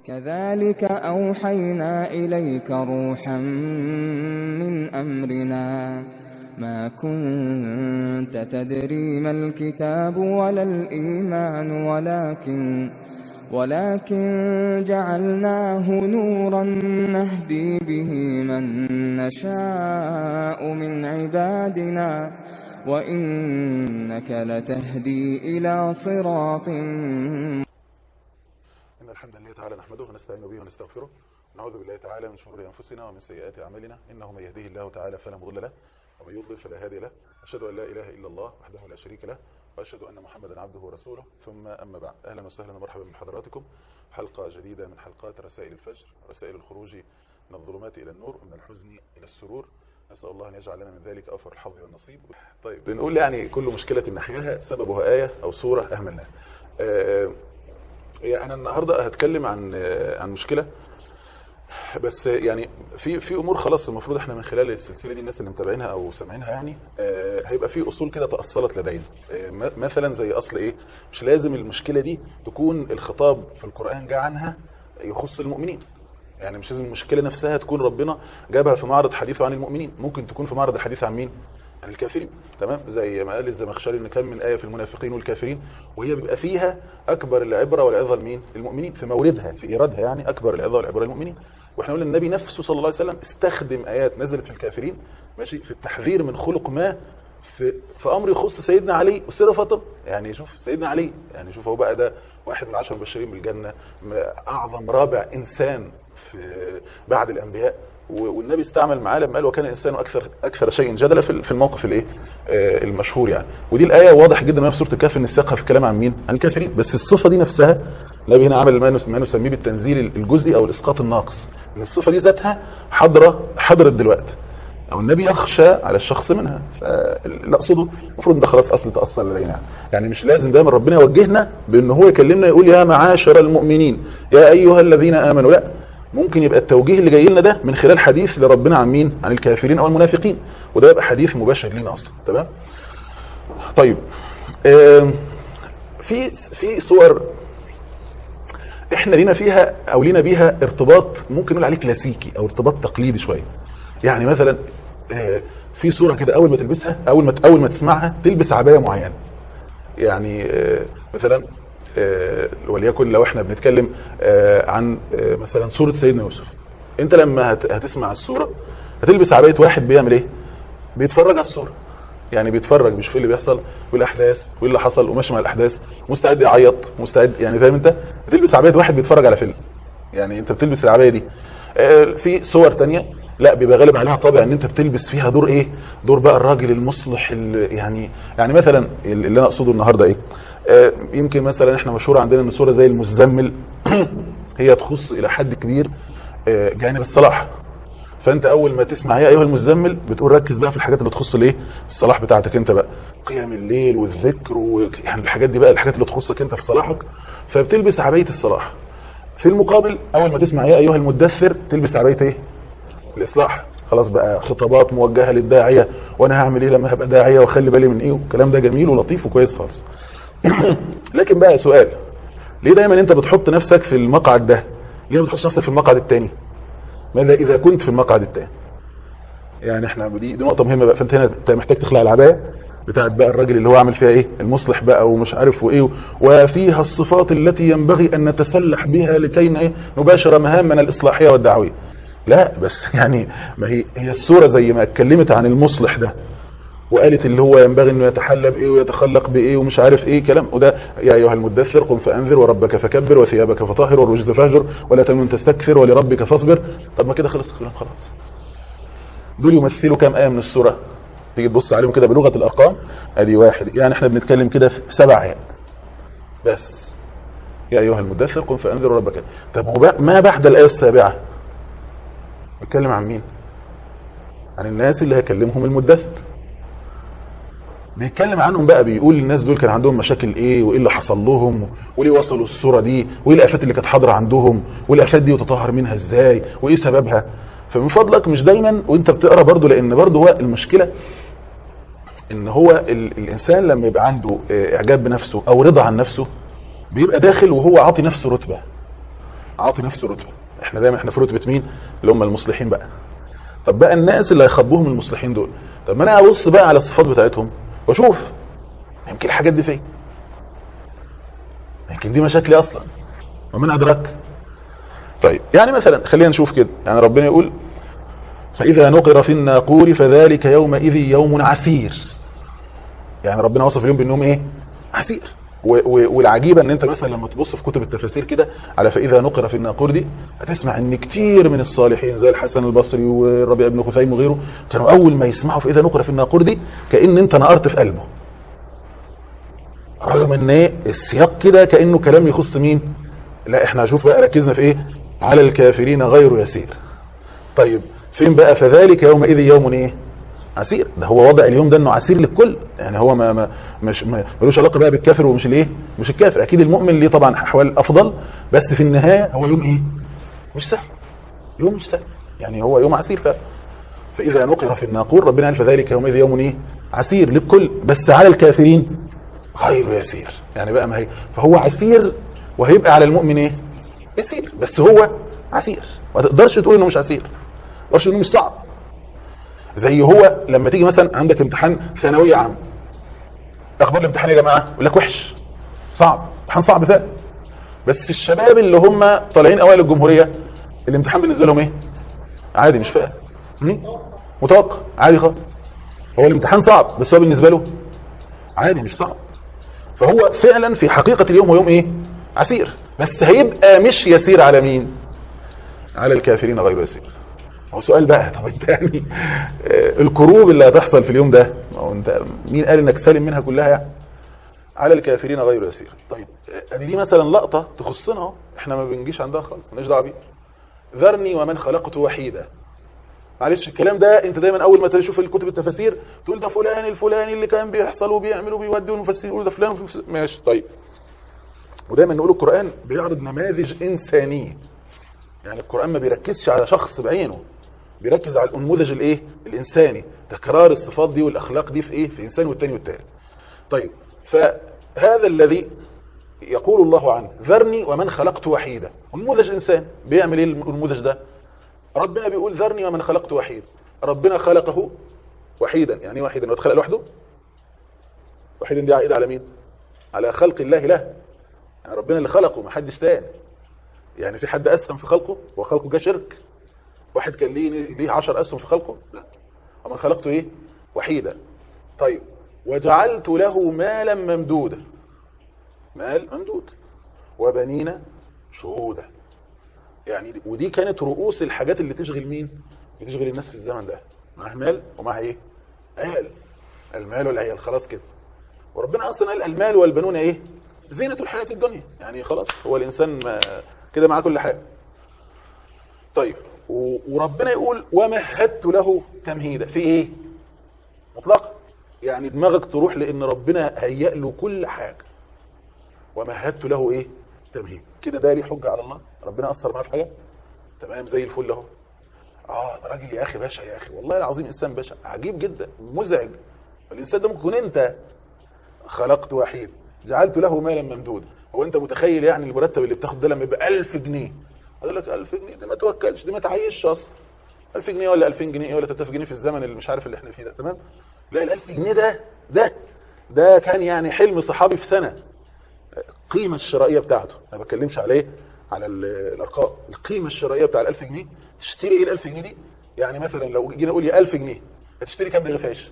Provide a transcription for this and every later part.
كذلك أوحينا إليك روحا من أمرنا ما كنت تدري ما الكتاب ولا الإيمان ولكن ولكن جعلناه نورا نهدي به من نشاء من عبادنا وإنك لتهدي إلى صراط إن الحمد لله تعالى نحمده ونستعين به ونستغفره ونعوذ بالله تعالى من شرور أنفسنا ومن سيئات أعمالنا إنه من يهديه الله تعالى فلا مضل له ومن يضلل فلا هادي له أشهد أن لا إله إلا الله وحده لا شريك له وأشهد أن محمدا عبده ورسوله ثم أما بعد أهلا وسهلا ومرحبا بحضراتكم حلقة جديدة من حلقات رسائل الفجر رسائل الخروج من الظلمات إلى النور ومن الحزن إلى السرور نسأل الله أن يجعل لنا من ذلك أوفر الحظ والنصيب طيب بنقول يعني كل مشكلة نحياها سببها آية أو سورة أهملناها آه يعني انا النهارده هتكلم عن عن مشكله بس يعني في في امور خلاص المفروض احنا من خلال السلسله دي الناس اللي متابعينها او سامعينها يعني آه هيبقى في اصول كده تاصلت لدينا آه مثلا زي اصل ايه مش لازم المشكله دي تكون الخطاب في القران جاء عنها يخص المؤمنين يعني مش لازم المشكله نفسها تكون ربنا جابها في معرض حديثه عن المؤمنين ممكن تكون في معرض الحديث عن مين عن الكافرين تمام زي ما قال الزمخشري ان كان من ايه في المنافقين والكافرين وهي بيبقى فيها اكبر العبره والعظه لمين؟ للمؤمنين في موردها في ايرادها يعني اكبر العظه والعبره للمؤمنين واحنا قلنا النبي نفسه صلى الله عليه وسلم استخدم ايات نزلت في الكافرين ماشي في التحذير من خلق ما في في امر يخص سيدنا علي والسيده فاطمه يعني شوف سيدنا علي يعني شوف هو بقى ده واحد من العشر المبشرين بالجنه اعظم رابع انسان في بعد الانبياء والنبي استعمل معاه لما قال وكان الانسان اكثر اكثر شيء جدلا في الموقف الايه آه المشهور يعني ودي الايه واضح جدا ما في سوره الكهف ان سياقها في الكلام عن مين عن الكافرين بس الصفه دي نفسها النبي هنا عمل ما نسميه بالتنزيل الجزئي او الاسقاط الناقص ان الصفه دي ذاتها حاضره حضرت دلوقتي او النبي يخشى على الشخص منها فاللي اقصده المفروض ان ده خلاص اصل تاثر لدينا يعني. يعني مش لازم دايما ربنا يوجهنا بان هو يكلمنا يقول يا معاشر المؤمنين يا ايها الذين امنوا لا ممكن يبقى التوجيه اللي جاي لنا ده من خلال حديث لربنا عن مين؟ عن الكافرين او المنافقين وده يبقى حديث مباشر لنا اصلا تمام؟ طيب آه في في صور احنا لينا فيها او لينا بيها ارتباط ممكن نقول عليه كلاسيكي او ارتباط تقليدي شويه يعني مثلا آه في صوره كده اول ما تلبسها اول ما اول ما تسمعها تلبس عبايه معينه يعني آه مثلا آه وليكن لو احنا بنتكلم آه عن آه مثلا صورة سيدنا يوسف انت لما هتسمع الصورة هتلبس عباية واحد بيعمل ايه بيتفرج على الصورة يعني بيتفرج بيشوف ايه اللي بيحصل والاحداث وايه اللي حصل وماشي مع الاحداث مستعد يعيط مستعد يعني فاهم انت بتلبس عباية واحد بيتفرج على فيلم يعني انت بتلبس العباية دي في صور تانية لا بيبقى غالب عليها طابع ان انت بتلبس فيها دور ايه دور بقى الراجل المصلح يعني يعني مثلا اللي انا اقصده النهارده ايه يمكن مثلا احنا مشهور عندنا ان صوره زي المزمل هي تخص الى حد كبير جانب الصلاح فانت اول ما تسمع يا ايها المزمل بتقول ركز بقى في الحاجات اللي تخص الايه الصلاح بتاعتك انت بقى قيام الليل والذكر ويعني الحاجات دي بقى الحاجات اللي تخصك انت في صلاحك فبتلبس عبايه الصلاح في المقابل اول ما تسمع يا ايها المدثر تلبس عبايه ايه الاصلاح خلاص بقى خطابات موجهه للداعيه وانا هعمل ايه لما هبقى داعيه واخلي بالي من ايه والكلام ده جميل ولطيف وكويس خالص لكن بقى سؤال ليه دايما انت بتحط نفسك في المقعد ده ليه ما بتحطش نفسك في المقعد الثاني ماذا اذا كنت في المقعد الثاني يعني احنا دي, دي نقطه مهمه بقى فانت هنا انت محتاج تخلع العبايه بتاعت بقى الراجل اللي هو عامل فيها ايه المصلح بقى ومش عارف وايه وفيها الصفات التي ينبغي ان نتسلح بها لكي ايه نباشر مهامنا الاصلاحيه والدعويه لا بس يعني ما هي هي الصوره زي ما اتكلمت عن المصلح ده وقالت اللي هو ينبغي انه يتحلى بايه ويتخلق بايه ومش عارف ايه كلام وده يا ايها المدثر قم فانذر وربك فكبر وثيابك فطهر والرجز فاهجر ولا تمن تستكثر ولربك فاصبر طب ما كده خلص الكلام خلاص دول يمثلوا كام ايه من السوره تيجي تبص عليهم كده بلغه الارقام ادي واحد يعني احنا بنتكلم كده في سبع ايات بس يا ايها المدثر قم فانذر وربك طب ما بعد الايه السابعه بيتكلم عن مين عن الناس اللي هيكلمهم المدثر بيتكلم عنهم بقى بيقول الناس دول كان عندهم مشاكل ايه وايه اللي حصل لهم وليه وصلوا الصوره دي وايه الافات اللي كانت حاضره عندهم والافات دي يتطهر منها ازاي وايه سببها فمن فضلك مش دايما وانت بتقرا برضو لان برضو هو المشكله ان هو ال الانسان لما يبقى عنده اعجاب بنفسه او رضا عن نفسه بيبقى داخل وهو عاطي نفسه رتبه عاطي نفسه رتبه احنا دايما احنا في رتبه مين اللي هم المصلحين بقى طب بقى الناس اللي هيخبوهم المصلحين دول طب ما انا ابص بقى على الصفات بتاعتهم واشوف يمكن الحاجات دي فين يمكن دي مشاكلي اصلا ومن ادراك طيب يعني مثلا خلينا نشوف كده يعني ربنا يقول فاذا نقر في الناقور فذلك يومئذ يوم عسير يعني ربنا وصف اليوم بانهم ايه عسير و- و- والعجيبه ان انت مثلا لما تبص في كتب التفاسير كده على فاذا نقر في الناقور دي هتسمع ان كتير من الصالحين زي الحسن البصري والربيع بن خثيم وغيره كانوا اول ما يسمعوا فاذا نقر في الناقور دي كان انت نقرت في قلبه رغم ان ايه السياق كده كانه كلام يخص مين لا احنا هنشوف بقى ركزنا في ايه على الكافرين غير يسير طيب فين بقى فذلك يومئذ يوم ايه عسير ده هو وضع اليوم ده انه عسير للكل يعني هو ما, ما مش ما ملوش علاقه بقى بالكافر ومش الايه مش الكافر اكيد المؤمن ليه طبعا احوال افضل بس في النهايه هو يوم ايه مش سهل يوم مش سهل يعني هو يوم عسير فعلا فاذا نقر في الناقور ربنا قال فذلك يومئذ يوم ايه عسير للكل بس على الكافرين غير يسير يعني بقى ما هي فهو عسير وهيبقى على المؤمن ايه يسير بس هو عسير ما تقدرش تقول انه مش عسير ما تقدرش انه مش صعب زي هو لما تيجي مثلا عندك امتحان ثانويه عامه اخبار الامتحان يا جماعه يقول لك وحش صعب امتحان صعب فعلا بس الشباب اللي هم طالعين اوائل الجمهوريه الامتحان بالنسبه لهم ايه عادي مش فارق م? متوقع عادي خالص هو الامتحان صعب بس هو بالنسبه له عادي مش صعب فهو فعلا في حقيقه اليوم هو يوم ايه عسير بس هيبقى مش يسير على مين على الكافرين غير يسير هو سؤال بقى طب انت يعني آه، الكروب اللي هتحصل في اليوم ده ما هو انت مين قال انك سالم منها كلها يعني على الكافرين غير يسير طيب آه، ادي دي مثلا لقطه تخصنا اهو احنا ما بنجيش عندها خالص مالناش دعوه بيها ذرني ومن خلقت وحيدا معلش الكلام ده انت دايما اول ما تشوف الكتب التفاسير تقول ده فلان الفلاني اللي كان بيحصل وبيعمل وبيودي والمفسرين يقولوا ده فلان وفلان. ماشي طيب ودايما نقول القران بيعرض نماذج انسانيه يعني القرآن ما بيركزش على شخص بعينه بيركز على النموذج الايه؟ الانساني تكرار الصفات دي والاخلاق دي في ايه؟ في انسان والتاني والتالت. طيب فهذا الذي يقول الله عنه ذرني ومن خلقت وحيدا نموذج انسان بيعمل ايه النموذج ده؟ ربنا بيقول ذرني ومن خلقت وحيدا ربنا خلقه وحيدا يعني ايه وحيدا؟ هو اتخلق لوحده؟ وحيدا دي عائده على مين؟ على خلق الله له يعني ربنا اللي خلقه ما حدش تاني يعني في حد اسهم في خلقه وخلقه جه شرك واحد كان ليه ليه 10 اسهم في خلقه لا اما خلقته ايه وحيدا طيب وجعلت له مالا ممدودا مال ممدود وبنين شهودا يعني دي ودي كانت رؤوس الحاجات اللي تشغل مين اللي تشغل الناس في الزمن ده معاه مال ومعاه ايه عيال المال والعيال خلاص كده وربنا اصلا قال المال والبنون ايه زينة الحياة الدنيا يعني خلاص هو الانسان ما كده معاه كل حاجة طيب و- وربنا يقول ومهدت له تمهيدا في ايه مطلقا يعني دماغك تروح لان ربنا هيأ له كل حاجة ومهدت له ايه تمهيد كده ده ليه حجة على الله ربنا اثر معاه في حاجة تمام زي الفل اهو اه ده راجل يا اخي باشا يا اخي والله العظيم انسان باشا عجيب جدا مزعج الانسان ده ممكن يكون انت خلقت وحيد جعلت له مالا ممدودا هو انت متخيل يعني المرتب اللي بتاخد ده لما يبقى 1000 جنيه اقول لك 1000 جنيه دي ما توكلش دي ما تعيشش اصلا 1000 جنيه ولا 2000 جنيه ولا 3000 جنيه في الزمن اللي مش عارف اللي احنا فيه ده تمام لا ال 1000 جنيه ده ده ده كان يعني حلم صحابي في سنه القيمه الشرائيه بتاعته ما بتكلمش عليه على ال- الارقام القيمه الشرائيه بتاع ال 1000 جنيه تشتري ايه ال 1000 جنيه دي يعني مثلا لو جينا نقول يا 1000 جنيه هتشتري كام رغيف عيش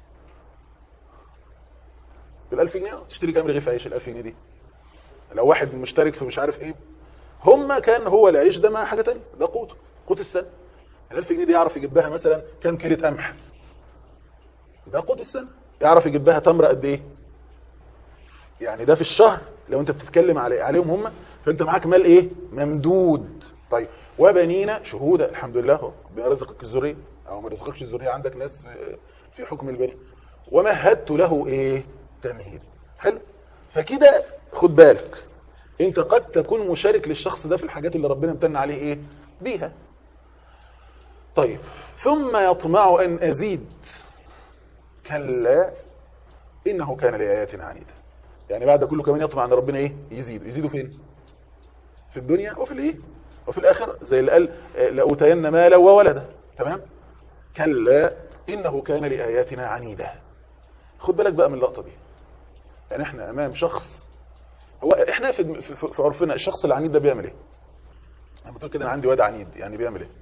بال 1000 جنيه تشتري كام رغيف عيش ال 1000 جنيه دي لو واحد مشترك في مش عارف ايه هم كان هو العيش ده مع حاجه تانية ده قوته قوت السنه ال 1000 جنيه دي يعرف يجيب بها مثلا كام كيلة قمح ده قوت السنه يعرف يجيب بها تمره قد ايه يعني ده في الشهر لو انت بتتكلم علي عليهم هم فانت معاك مال ايه ممدود طيب وبنينا شهودا الحمد لله اهو ربنا رزقك الذريه او ما رزقكش الذريه عندك ناس آه، في حكم البني ومهدت له ايه تمهيد حلو فكده خد بالك انت قد تكون مشارك للشخص ده في الحاجات اللي ربنا امتن عليه ايه بيها طيب ثم يطمع ان ازيد كلا انه كان لاياتنا عنيدا يعني بعد كله كمان يطمع ان ربنا ايه يزيد يزيده فين في الدنيا وفي الايه وفي الاخره زي اللي قال آه، لاوتين مالا وولدا تمام كلا انه كان لاياتنا عنيدا خد بالك بقى من اللقطه دي يعني احنا امام شخص هو احنا في في, في عرفنا الشخص العنيد ده بيعمل ايه؟ لما تقول كده انا عندي واد عنيد يعني بيعمل ايه؟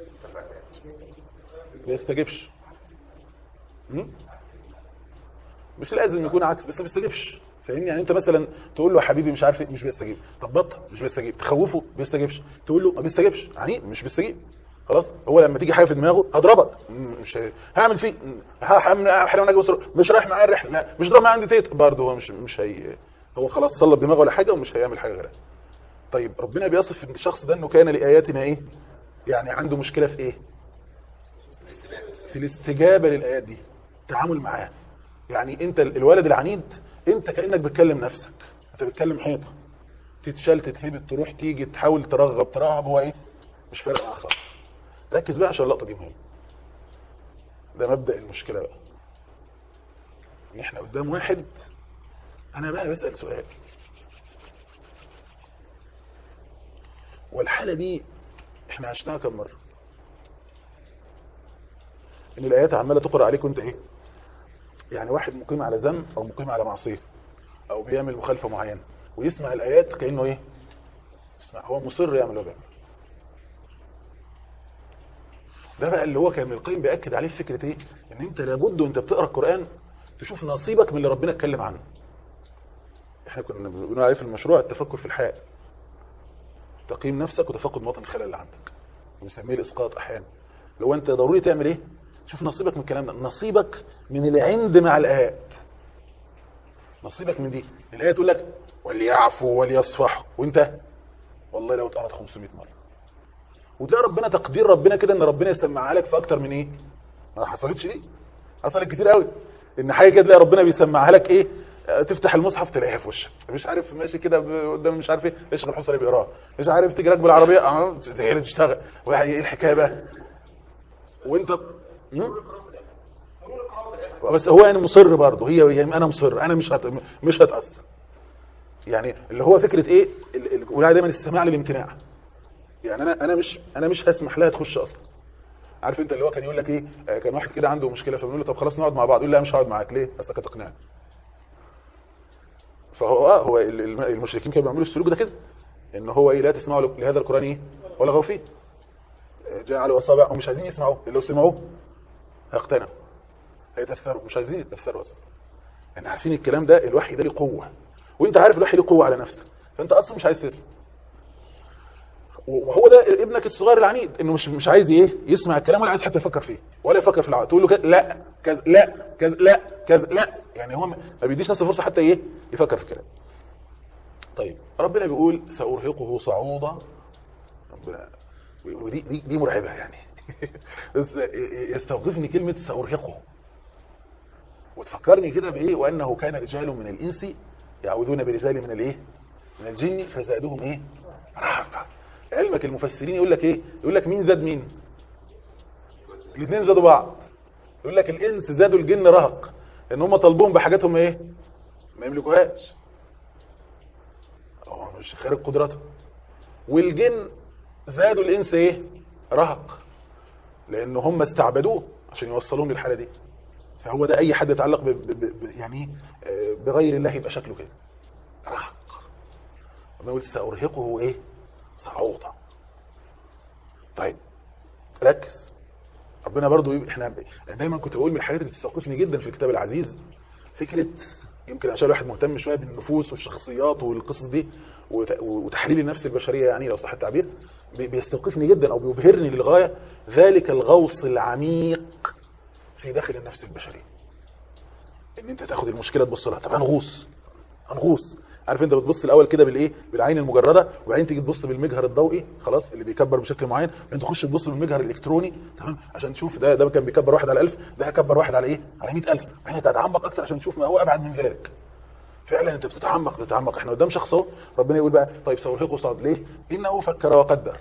بيستجيبش م? مش لازم يكون عكس بس ما بيستجيبش فاهمني يعني انت مثلا تقول له يا حبيبي مش عارف ايه مش بيستجيب طب بطل مش بيستجيب تخوفه بيستجيبش تقول له ما بيستجيبش عنيد مش بيستجيب خلاص هو لما تيجي حاجه في دماغه هضربك م- مش ه- هعمل فيك م- هحرم هحرم اجي بصر مش رايح معايا الرحله لا مش ضرب معايا عندي تيت برضه هو مش مش هي هو خلاص صلب دماغه ولا حاجه ومش هيعمل حاجه غيرها طيب ربنا بيصف الشخص ده انه كان لاياتنا ايه يعني عنده مشكله في ايه في الاستجابه للايات دي التعامل معاها يعني انت الولد العنيد انت كانك بتكلم نفسك انت بتكلم حيطه تتشال تتهبط تروح تيجي تحاول ترغب ترهب هو ايه مش فارق معاه خالص ركز بقى عشان اللقطه دي مهمه ده مبدا المشكله بقى ان احنا قدام واحد انا بقى بسال سؤال والحاله دي احنا عشناها كم مره ان الايات عماله تقرا عليك وانت ايه يعني واحد مقيم على ذنب او مقيم على معصيه او بيعمل مخالفه معينه ويسمع الايات كانه ايه يسمع هو مصر يعمل اللي هو بيعمل ده بقى اللي هو كان ابن القيم بياكد عليه في فكره ايه ان انت لابد وانت بتقرا القران تشوف نصيبك من اللي ربنا اتكلم عنه احنا كنا بنقول عليه في المشروع التفكر في الحال تقييم نفسك وتفقد مواطن الخلل اللي عندك بنسميه الاسقاط احيانا لو انت ضروري تعمل ايه شوف نصيبك من الكلام ده نصيبك من العند مع الايات نصيبك من دي الايه تقول لك وليعفوا وليصفحوا وانت والله لو اتقرت 500 مره وتلاقي ربنا تقدير ربنا كده ان ربنا يسمعها لك في اكتر من ايه ما حصلتش دي حصلت كتير قوي ان حاجه كده تلاقي ربنا بيسمعها لك ايه آه، تفتح المصحف تلاقيها في وشك مش عارف ماشي كده ب- قدام مش عارف ايه يشغل الحصري بيقراها مش عارف تيجي راكب العربيه اه هي اللي بتشتغل واحد ايه الحكايه بقى وانت مم؟ بس هو يعني مصر برضه هي يعني انا مصر انا مش هت... مش هتاثر يعني اللي هو فكره ايه ال- ال- بيقولها دايما السماع للامتناع يعني انا انا مش انا مش هسمح لها تخش اصلا عارف انت اللي هو كان يقول لك ايه آه، كان واحد كده عنده مشكله فبنقول له طب خلاص نقعد مع بعض يقول لا مش هقعد معاك ليه بس هتقنعني فهو اه هو ال- الم- المشركين كانوا بيعملوا السلوك ده كده ان هو ايه لا تسمعوا ل- لهذا القران ايه ولا غوا فيه آه، جعلوا اصابعهم مش عايزين يسمعوه لو سمعوه هيقتنعوا هيتاثروا مش عايزين يتاثروا اصلا يعني عارفين الكلام ده الوحي ده له قوه وانت عارف الوحي له قوه على نفسك فانت اصلا مش عايز تسمع وهو ده ابنك الصغير العنيد انه مش مش عايز ايه يسمع الكلام ولا عايز حتى يفكر فيه ولا يفكر في العقل تقول له كذا لا كذا لا كذا لا كذا لا يعني هو ما ما بيديش نفسه فرصه حتى ايه يفكر في الكلام طيب ربنا بيقول سارهقه صعودا ربنا ودي دي, دي مرعبه يعني بس يستوقفني كلمه سارهقه وتفكرني كده بايه وانه كان رجال من الانس يعوذون برجال من الايه من الجن فزادهم ايه رهقا علمك المفسرين يقول لك ايه يقول لك مين زاد مين الاثنين زادوا بعض يقول لك الانس زادوا الجن رهق لان هم طالبوهم بحاجاتهم ايه ما يملكوهاش هو مش خارج قدرته والجن زادوا الانس ايه رهق لان هم استعبدوه عشان يوصلوهم للحاله دي فهو ده اي حد يتعلق ب ب ب يعني آه، بغير الله يبقى شكله كده رهق ربنا يقول سارهقه ايه صعودا طيب ركز ربنا برضو يبقى احنا أنا دايما كنت بقول من الحاجات اللي تستوقفني جدا في الكتاب العزيز فكره يمكن عشان الواحد مهتم شويه بالنفوس والشخصيات والقصص دي وت- وتحليل النفس البشريه يعني لو صح التعبير بي- بيستوقفني جدا او بيبهرني للغايه ذلك الغوص العميق في داخل النفس البشريه ان انت تاخد المشكله تبص لها طب هنغوص هنغوص عارف انت بتبص الاول كده بالايه بالعين المجرده وبعدين تيجي تبص بالمجهر الضوئي خلاص اللي بيكبر بشكل معين بعدين تخش تبص بالمجهر الالكتروني تمام عشان تشوف ده ده كان بيكبر واحد على 1000 ده هيكبر واحد على ايه على 100000 بعدين تتعمق اكتر عشان تشوف ما هو ابعد من ذلك فعلا انت بتتعمق بتتعمق احنا قدام شخص اهو ربنا يقول بقى طيب سأرهقه صعد ليه انه فكر وقدر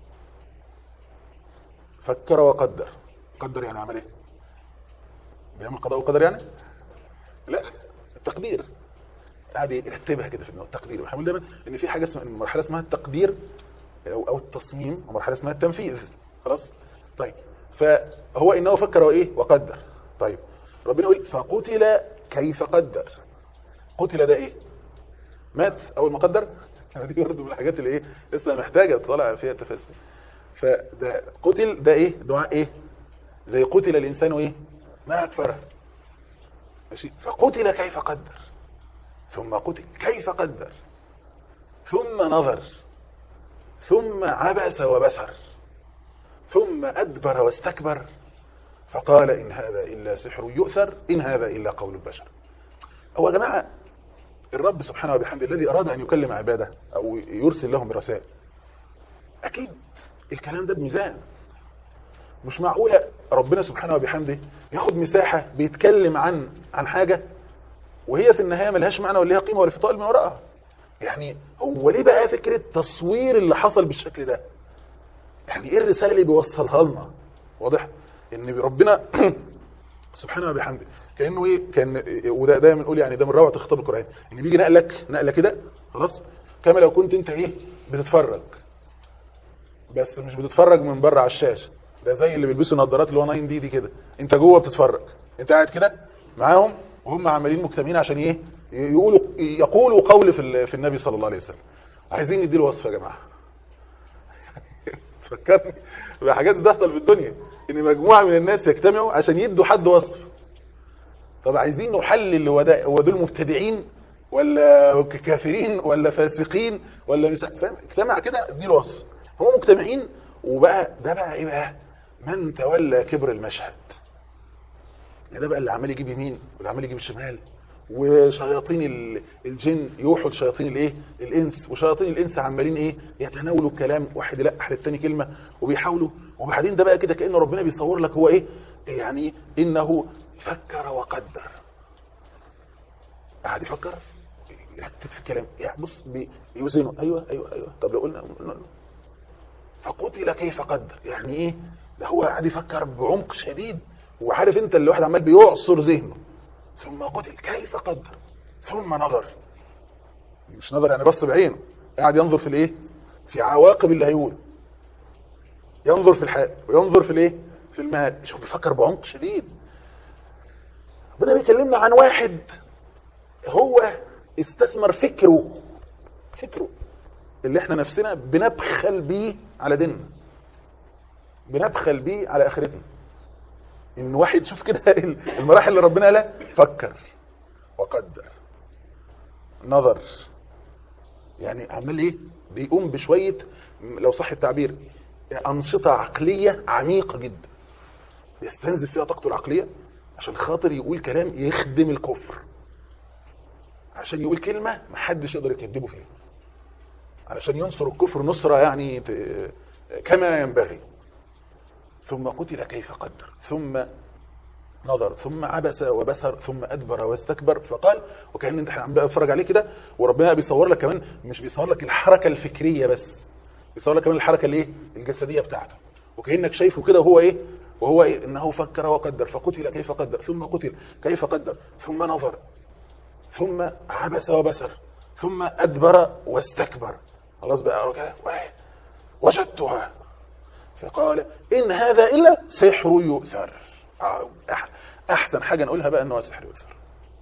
فكر وقدر قدر يعني عمل ايه بيعمل قضاء وقدر يعني لا التقدير قاعد يرتبها كده في دماغه التقدير احنا بنقول دايما ان في حاجه اسمها مرحله اسمها التقدير او او التصميم ومرحله اسمها التنفيذ خلاص طيب فهو انه فكر وايه وقدر طيب ربنا يقول فقتل كيف قدر قتل ده ايه مات اول ما قدر دي برضه من الحاجات اللي ايه لسه محتاجه تطلع فيها تفاصيل فده قتل ده ايه دعاء ايه زي قتل الانسان ايه ما اكفره ماشي فقتل كيف قدر ثم قتل كيف قدر ثم نظر ثم عبس وبسر ثم ادبر واستكبر فقال ان هذا الا سحر يؤثر ان هذا الا قول البشر هو يا جماعه الرب سبحانه وبحمده الذي اراد ان يكلم عباده او يرسل لهم رسائل اكيد الكلام ده بميزان مش معقوله ربنا سبحانه وبحمده ياخد مساحه بيتكلم عن عن حاجه وهي في النهايه ملهاش معنى ولا ليها قيمه ولا في طائل من وراءها يعني هو ليه بقى فكره تصوير اللي حصل بالشكل ده يعني ايه الرساله اللي بيوصلها لنا واضح ان ربنا سبحانه وبحمده كانه ايه كان وده دايما نقول يعني ده من روعه الخطاب القراني ان بيجي نقلك نقله كده خلاص كما لو كنت انت ايه بتتفرج بس مش بتتفرج من بره على الشاشه ده زي اللي بيلبسوا نظارات اللي هو 9 دي دي كده انت جوه بتتفرج انت قاعد كده معاهم وهم عمالين مجتمعين عشان ايه يقولوا يقولوا قول في ال- في النبي صلى الله عليه وسلم عايزين نديله وصفه يا جماعه تفكرني بحاجات بتحصل في الدنيا ان مجموعه من الناس يجتمعوا عشان يدوا حد وصف طب عايزين نحلل هو ده هو دول مبتدعين ولا كافرين ولا فاسقين ولا مش فاهم اجتمع كده اديله وصف هم مجتمعين وبقى ده بقى ايه بقى من تولى كبر المشهد ده بقى اللي عمال يجيب يمين واللي عمال يجيب شمال وشياطين ال- الجن يوحوا لشياطين الايه الانس وشياطين الانس عمالين ايه يتناولوا الكلام واحد يلقح للتاني كلمه وبيحاولوا وبعدين ده بقى كده كانه ربنا بيصور لك هو ايه يعني انه فكر وقدر قاعد يفكر يرتب في الكلام يعني بص بي- بيوزنه ايوه ايوه ايوه طب لو قلنا قلنا- فقتل كيف قدر يعني ايه ده هو قاعد يفكر بعمق شديد وعارف انت اللي واحد عمال بيعصر ذهنه ثم قتل كيف قدر ثم نظر مش نظر يعني بص بعينه قاعد ينظر في الايه في عواقب اللي هيقوله ينظر في الحال وينظر في الايه في المال شوف بيفكر بعمق شديد ربنا بيكلمنا عن واحد هو استثمر فكره فكره اللي احنا نفسنا بنبخل بيه على ديننا بنبخل بيه على اخرتنا ان واحد شوف كده المراحل اللي ربنا قالها فكر وقدر نظر يعني عمال ايه بيقوم بشويه لو صح التعبير انشطه عقليه عميقه جدا يستنزف فيها طاقته العقليه عشان خاطر يقول كلام يخدم الكفر عشان يقول كلمه محدش يقدر يكذبه فيها علشان ينصر الكفر نصره يعني ت- كما ينبغي ثم قتل كيف قدر ثم نظر ثم عبس وبسر ثم ادبر واستكبر فقال وكان انت عم بتفرج عليه كده وربنا بيصور لك كمان مش بيصور لك الحركه الفكريه بس بيصور لك كمان الحركه الايه الجسديه بتاعته وكانك شايفه كده وهو ايه وهو إيه؟ انه فكر وقدر فقتل كيف قدر ثم قتل كيف قدر ثم نظر ثم عبس وبسر ثم ادبر واستكبر خلاص بقى كده وجدتها فقال ان هذا الا سحر يؤثر آه، أح- احسن حاجه نقولها بقى انه سحر يؤثر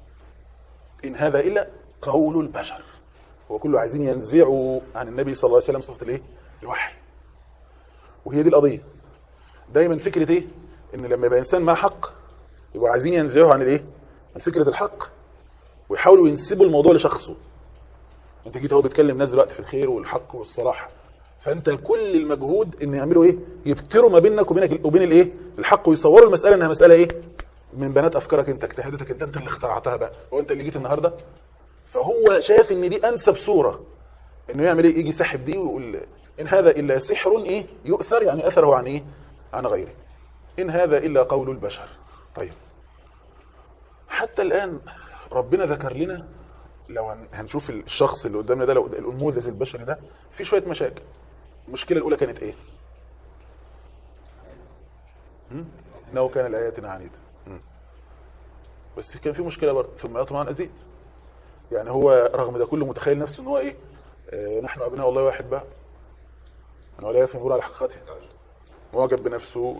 ان هذا الا قول البشر هو كله عايزين ينزعوا عن النبي صلى الله عليه وسلم صفه الايه الوحي وهي دي القضيه دايما فكره ايه ان لما يبقى انسان معاه حق يبقوا عايزين ينزعوا عن الايه عن فكره الحق ويحاولوا ينسبوا الموضوع لشخصه انت جيت اهو بتكلم ناس دلوقتي في الخير والحق والصلاح فانت كل المجهود ان يعملوا ايه يبتروا ما بينك وبينك وبين الايه الحق ويصوروا المساله انها مساله ايه من بنات افكارك انت اجتهاداتك انت انت اللي اخترعتها بقى هو انت اللي جيت النهارده فهو شايف ان دي انسب صوره انه يعمل ايه يجي ساحب دي ويقول ان هذا الا سحر ايه يؤثر يعني اثره عن ايه عن غيره ان هذا الا قول البشر طيب حتى الان ربنا ذكر لنا لو هن- هنشوف الشخص اللي قدامنا ده لو النموذج البشري ده في شويه مشاكل المشكله الاولى كانت ايه هم؟ انه كان لاياتنا عنيدا هم. بس كان في مشكله برضه ثم يطمع ان ازيد يعني هو رغم ده كله متخيل نفسه ان هو ايه آه نحن ابناء الله واحد بقى انا ولا يفهم على حقيقته معجب بنفسه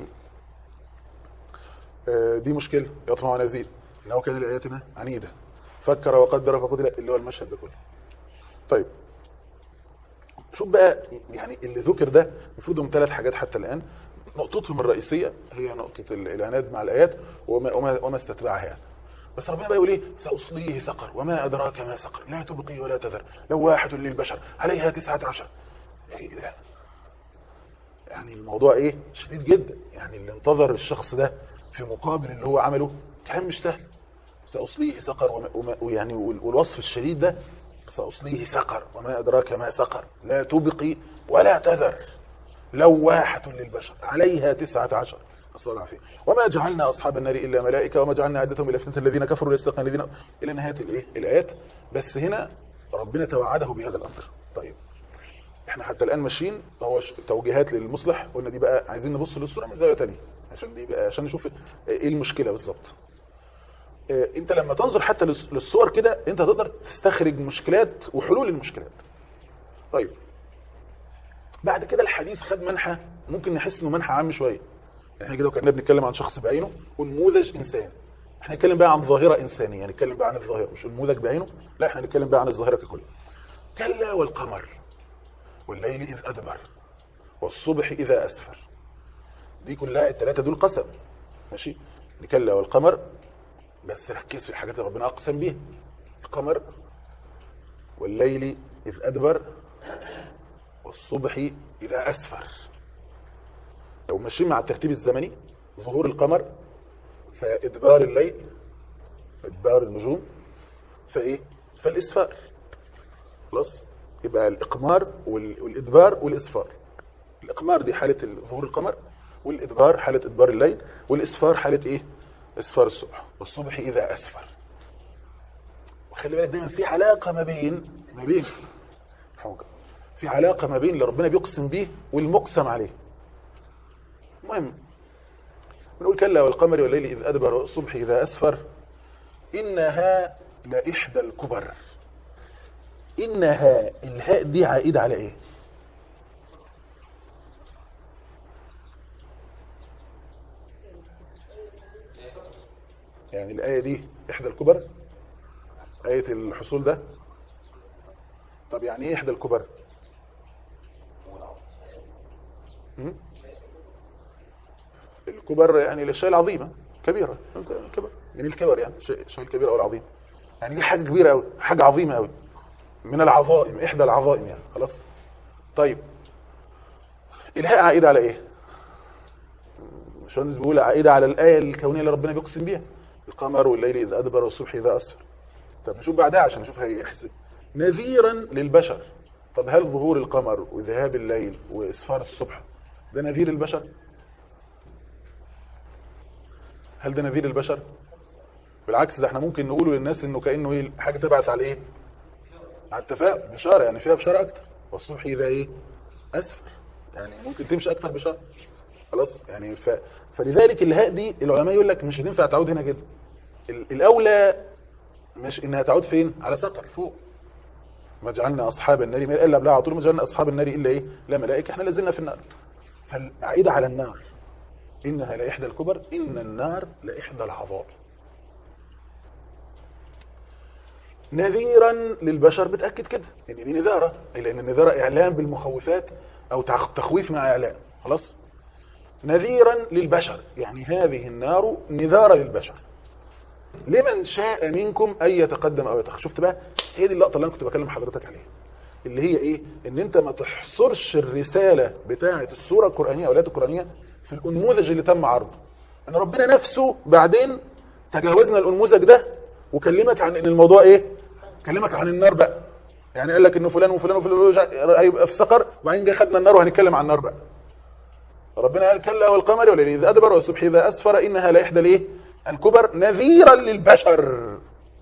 آه دي مشكله يطمع نزيد انه كان لاياتنا عنيده فكر وقدر فقدر اللي هو المشهد ده كله طيب شوف بقى يعني اللي ذكر ده المفروض هم ثلاث حاجات حتى الان نقطتهم الرئيسيه هي نقطه ال- العناد مع الايات وما, وما, وما استتبعها يعني بس ربنا بقى يقول ايه ساصليه سقر وما ادراك ما سقر لا تبقي ولا تذر لواحد للبشر عليها تسعة عشر ايه ده يعني الموضوع ايه شديد جدا يعني اللي انتظر الشخص ده في مقابل اللي هو عمله كلام مش سهل سأصليه سقر وما وما ويعني وال- والوصف الشديد ده سأصليه سقر وما أدراك ما سقر لا تبقي ولا تذر لواحة للبشر عليها تسعة عشر نسأل الله العافية وما جعلنا أصحاب النار إلا ملائكة وما جعلنا عدتهم إلا فتنة الذين كفروا ليستقنا الذين إلى نهاية الإيه الآيات بس هنا ربنا توعده بهذا الأمر طيب احنا حتى الان ماشيين هو ش- توجيهات للمصلح قلنا دي بقى عايزين نبص للصوره من زاويه تانية عشان دي بقى عشان نشوف ايه المشكله بالظبط آه، انت لما تنظر حتى للص- للصور كده انت هتقدر تستخرج مشكلات وحلول المشكلات طيب بعد كده الحديث خد منحى ممكن نحس انه منحى عام شويه احنا كده كنا بنتكلم عن شخص بعينه ونموذج انسان احنا نتكلم بقى عن ظاهره انسانيه نتكلم بقى عن الظاهره مش النموذج بعينه لا احنا نتكلم بقى عن الظاهره ككل كلا والقمر والليل اذ ادبر والصبح اذا اسفر دي كلها الثلاثه دول قسم ماشي كلا والقمر بس ركز في الحاجات اللي ربنا اقسم بيها القمر والليل اذ ادبر والصبح اذا اسفر لو ماشيين مع الترتيب الزمني ظهور القمر فادبار الليل ادبار النجوم فايه فالاسفار خلاص يبقى الاقمار وال- والادبار والاسفار الاقمار دي حاله ال- ظهور القمر والادبار حاله ادبار الليل والاسفار حاله ايه اسفار الصبح والصبح اذا اسفر وخلي بالك دايما في علاقه ما بين ما بين حاجة. في علاقه ما بين اللي ربنا بيقسم بيه والمقسم عليه المهم بنقول كلا والقمر والليل اذ ادبر والصبح اذا اسفر انها لاحدى الكبر انها الهاء دي عائده على ايه يعني الايه دي احدى الكبر ايه الحصول ده طب يعني ايه احدى الكبر م? الكبر يعني الاشياء العظيمه كبيره كبر يعني الكبر يعني الشيء الشيء الكبير او العظيم يعني دي حاجه كبيره قوي حاجه عظيمه قوي من العظائم احدى العظائم يعني خلاص طيب الهاء عائده على ايه باشمهندس بيقول عائده على الايه الكونيه اللي ربنا بيقسم بيها القمر والليل اذا ادبر والصبح اذا اسفر طب نشوف بعدها عشان نشوف هيحسب نذيرا للبشر طب هل ظهور القمر وذهاب الليل واسفار الصبح ده نذير البشر هل ده نذير البشر بالعكس ده احنا ممكن نقوله للناس انه كانه ايه حاجه تبعث على ايه على التفاؤل بشاره يعني فيها بشاره اكتر والصبح اذا ايه اسفر يعني ممكن تمشي اكتر بشاره خلاص يعني ف... فلذلك الهاء دي العلماء يقول لك مش هتنفع تعود هنا كده ال- الاولى مش انها تعود فين على سقر فوق ما جعلنا اصحاب النار ما الا قبلها على طول ما جعلنا اصحاب النار الا ايه لا ملائكه احنا لازلنا في النار فالعائده على النار انها لاحدى الكبر ان النار لاحدى العظائم نذيرا للبشر بتاكد كده ان دي نذاره لان النذاره اعلام بالمخوفات او تخ- تخويف مع اعلام خلاص نذيرا للبشر يعني هذه النار نذاره للبشر لمن شاء منكم ان يتقدم او يتاخر شفت بقى هي دي اللقطه اللي انا كنت بكلم حضرتك عليها اللي هي ايه ان انت ما تحصرش الرساله بتاعه السوره القرانيه او الايات القرانيه في الانموذج اللي تم عرضه ان ربنا نفسه بعدين تجاوزنا الانموذج ده وكلمك عن ان الموضوع ايه كلمك عن النار بقى يعني قال لك انه فلان وفلان وفلان هيبقى في سقر وبعدين جه خدنا النار وهنتكلم عن النار بقى ربنا قال كلا والقمر والليل اذا ادبر والصبح اذا اسفر انها لاحدى الايه الكبر نذيرا للبشر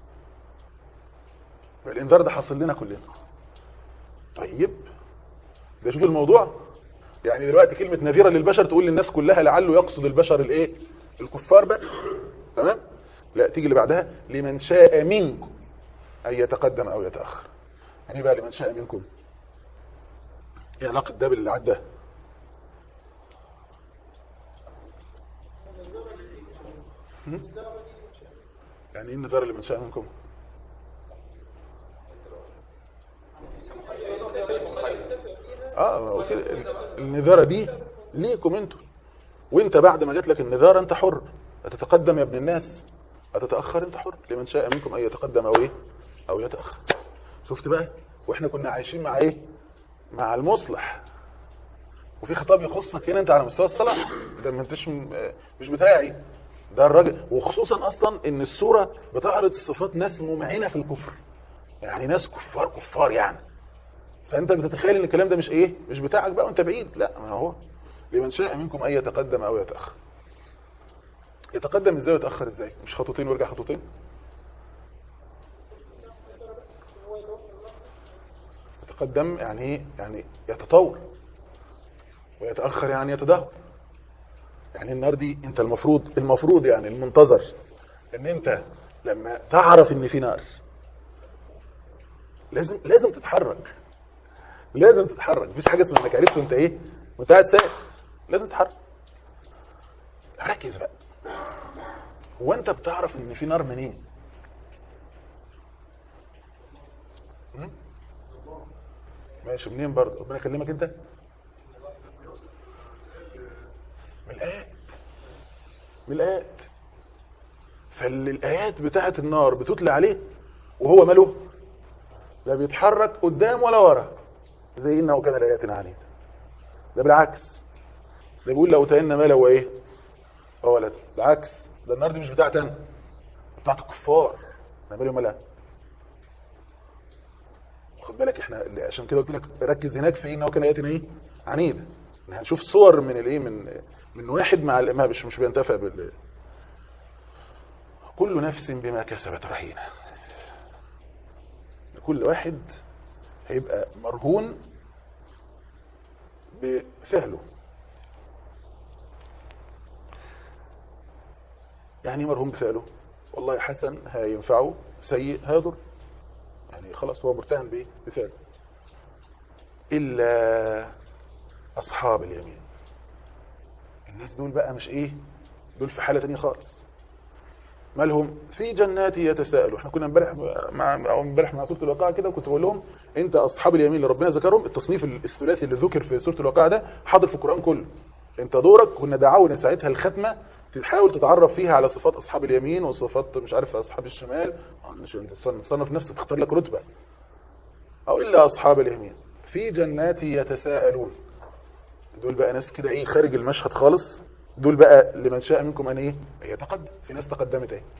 الانذار ده حاصل لنا كلنا طيب ده شوف الموضوع يعني دلوقتي كلمة نذيرا للبشر تقول للناس كلها لعله يقصد البشر الايه الكفار بقى تمام لا تيجي اللي بعدها لمن شاء منكم ان يتقدم او يتاخر يعني بقى لمن شاء منكم ايه علاقه ده باللي عدى هم؟ يعني ايه النذار اللي من شاء منكم اه هو كده النذاره دي ليكم انتوا وانت بعد ما جات لك النذاره انت حر اتتقدم يا ابن الناس اتتاخر انت حر لمن شاء منكم ان يتقدم او ايه او يتاخر شفت بقى واحنا كنا عايشين مع ايه مع المصلح وفي خطاب يخصك هنا انت على مستوى الصلاح ده ما انتش م- مش بتاعي ده الراجل وخصوصا اصلا ان السوره بتعرض صفات ناس ممعنه في الكفر يعني ناس كفار كفار يعني فانت بتتخيل ان الكلام ده مش ايه مش بتاعك بقى وانت بعيد لا ما هو لمن شاء منكم ان يتقدم او يتاخر يتقدم ازاي ويتاخر ازاي مش خطوتين ويرجع خطوتين يتقدم يعني ايه يعني يتطور ويتاخر يعني يتدهور يعني النار دي انت المفروض المفروض يعني المنتظر ان انت لما تعرف ان في نار لازم لازم تتحرك لازم تتحرك مفيش حاجه اسمها انك عرفت وانت ايه وانت قاعد ساكت لازم تتحرك ركز بقى هو انت بتعرف ان في نار منين م? ماشي منين برضه ربنا يكلمك انت من الايات من الايات فالايات بتاعت النار بتتلى عليه وهو ماله لا بيتحرك قدام ولا ورا زي انه كان لاياتنا عنيد ده بالعكس ده بيقول لو تأن ماله وايه ولد بالعكس ده النار دي مش بتاعتي انا بتاعت الكفار انا مالي ومالها خد بالك احنا اللي عشان كده قلت لك ركز هناك في ايه ان هو كان اياتنا ايه عنيده إن هنشوف صور من الايه من من واحد مع الامام مش مش بينتفع بال كل نفس بما كسبت رهينه كل واحد هيبقى مرهون بفعله يعني إيه مرهون بفعله والله حسن هينفعه سيء هيضر يعني خلاص هو مرتهن بايه بفعله الا اصحاب اليمين الناس دول بقى مش ايه دول في حاله تانية خالص مالهم في جنات يتساءلوا احنا كنا امبارح مع او امبارح مع سوره الواقعه كده وكنت بقول لهم انت اصحاب اليمين اللي ربنا ذكرهم التصنيف الثلاثي اللي ذكر في سوره الواقعه ده حاضر في القران كله انت دورك كنا دعونا ساعتها الختمه تحاول تتعرف فيها على صفات اصحاب اليمين وصفات مش عارف اصحاب الشمال مش انت تصنف نفسك تختار لك رتبه او الا اصحاب اليمين في جنات يتساءلون دول بقى ناس كده ايه خارج المشهد خالص دول بقى لمن شاء منكم ان ايه يتقدم في ناس تقدمت ايه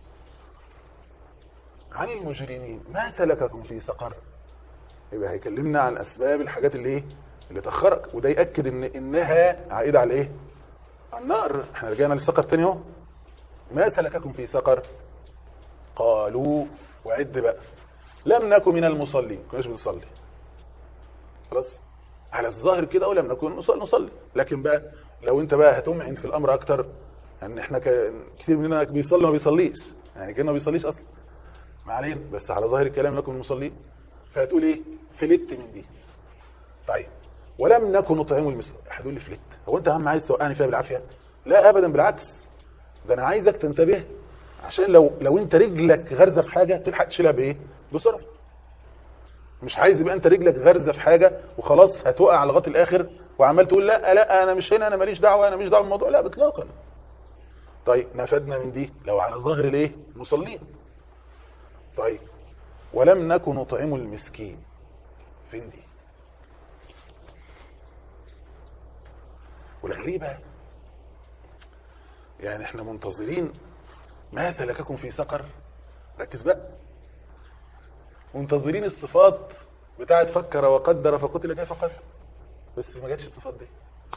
عن المجرمين ما سلككم في سقر يبقى هيكلمنا عن اسباب الحاجات اللي ايه اللي تاخرك وده ياكد ان انها عائده على ايه على النار احنا رجعنا للسقر تاني اهو ما سلككم في سقر قالوا وعد بقى لم نكن من المصلين كناش بنصلي خلاص على الظاهر كده او لم نكن نصلي نصلي لكن بقى لو انت بقى هتمعن في الامر اكتر يعني احنا ك... كتير مننا بيصلي ما بيصليش يعني كانه ما بيصليش اصلا ما علينا بس على ظاهر الكلام لكم المصلين فهتقول ايه فلت من دي طيب ولم نكن نطعم المسكين هتقول لي فلت هو انت يا عم عايز توقعني فيها بالعافيه لا ابدا بالعكس ده انا عايزك تنتبه عشان لو لو انت رجلك غرزه في حاجه تلحق تشيلها بايه بسرعه مش عايز يبقى انت رجلك غرزه في حاجه وخلاص هتقع لغايه الاخر وعمال تقول لا لا انا مش هنا انا ماليش دعوه انا ماليش دعوه بالموضوع لا اطلاقا طيب نفدنا من دي لو على ظاهر الايه المصلين طيب ولم نكن نطعم المسكين فين دي والغريبة يعني احنا منتظرين ما سلككم في سقر ركز بقى منتظرين الصفات بتاعت فكر وقدر فقتل كيف قدر بس ما جاتش الصفات دي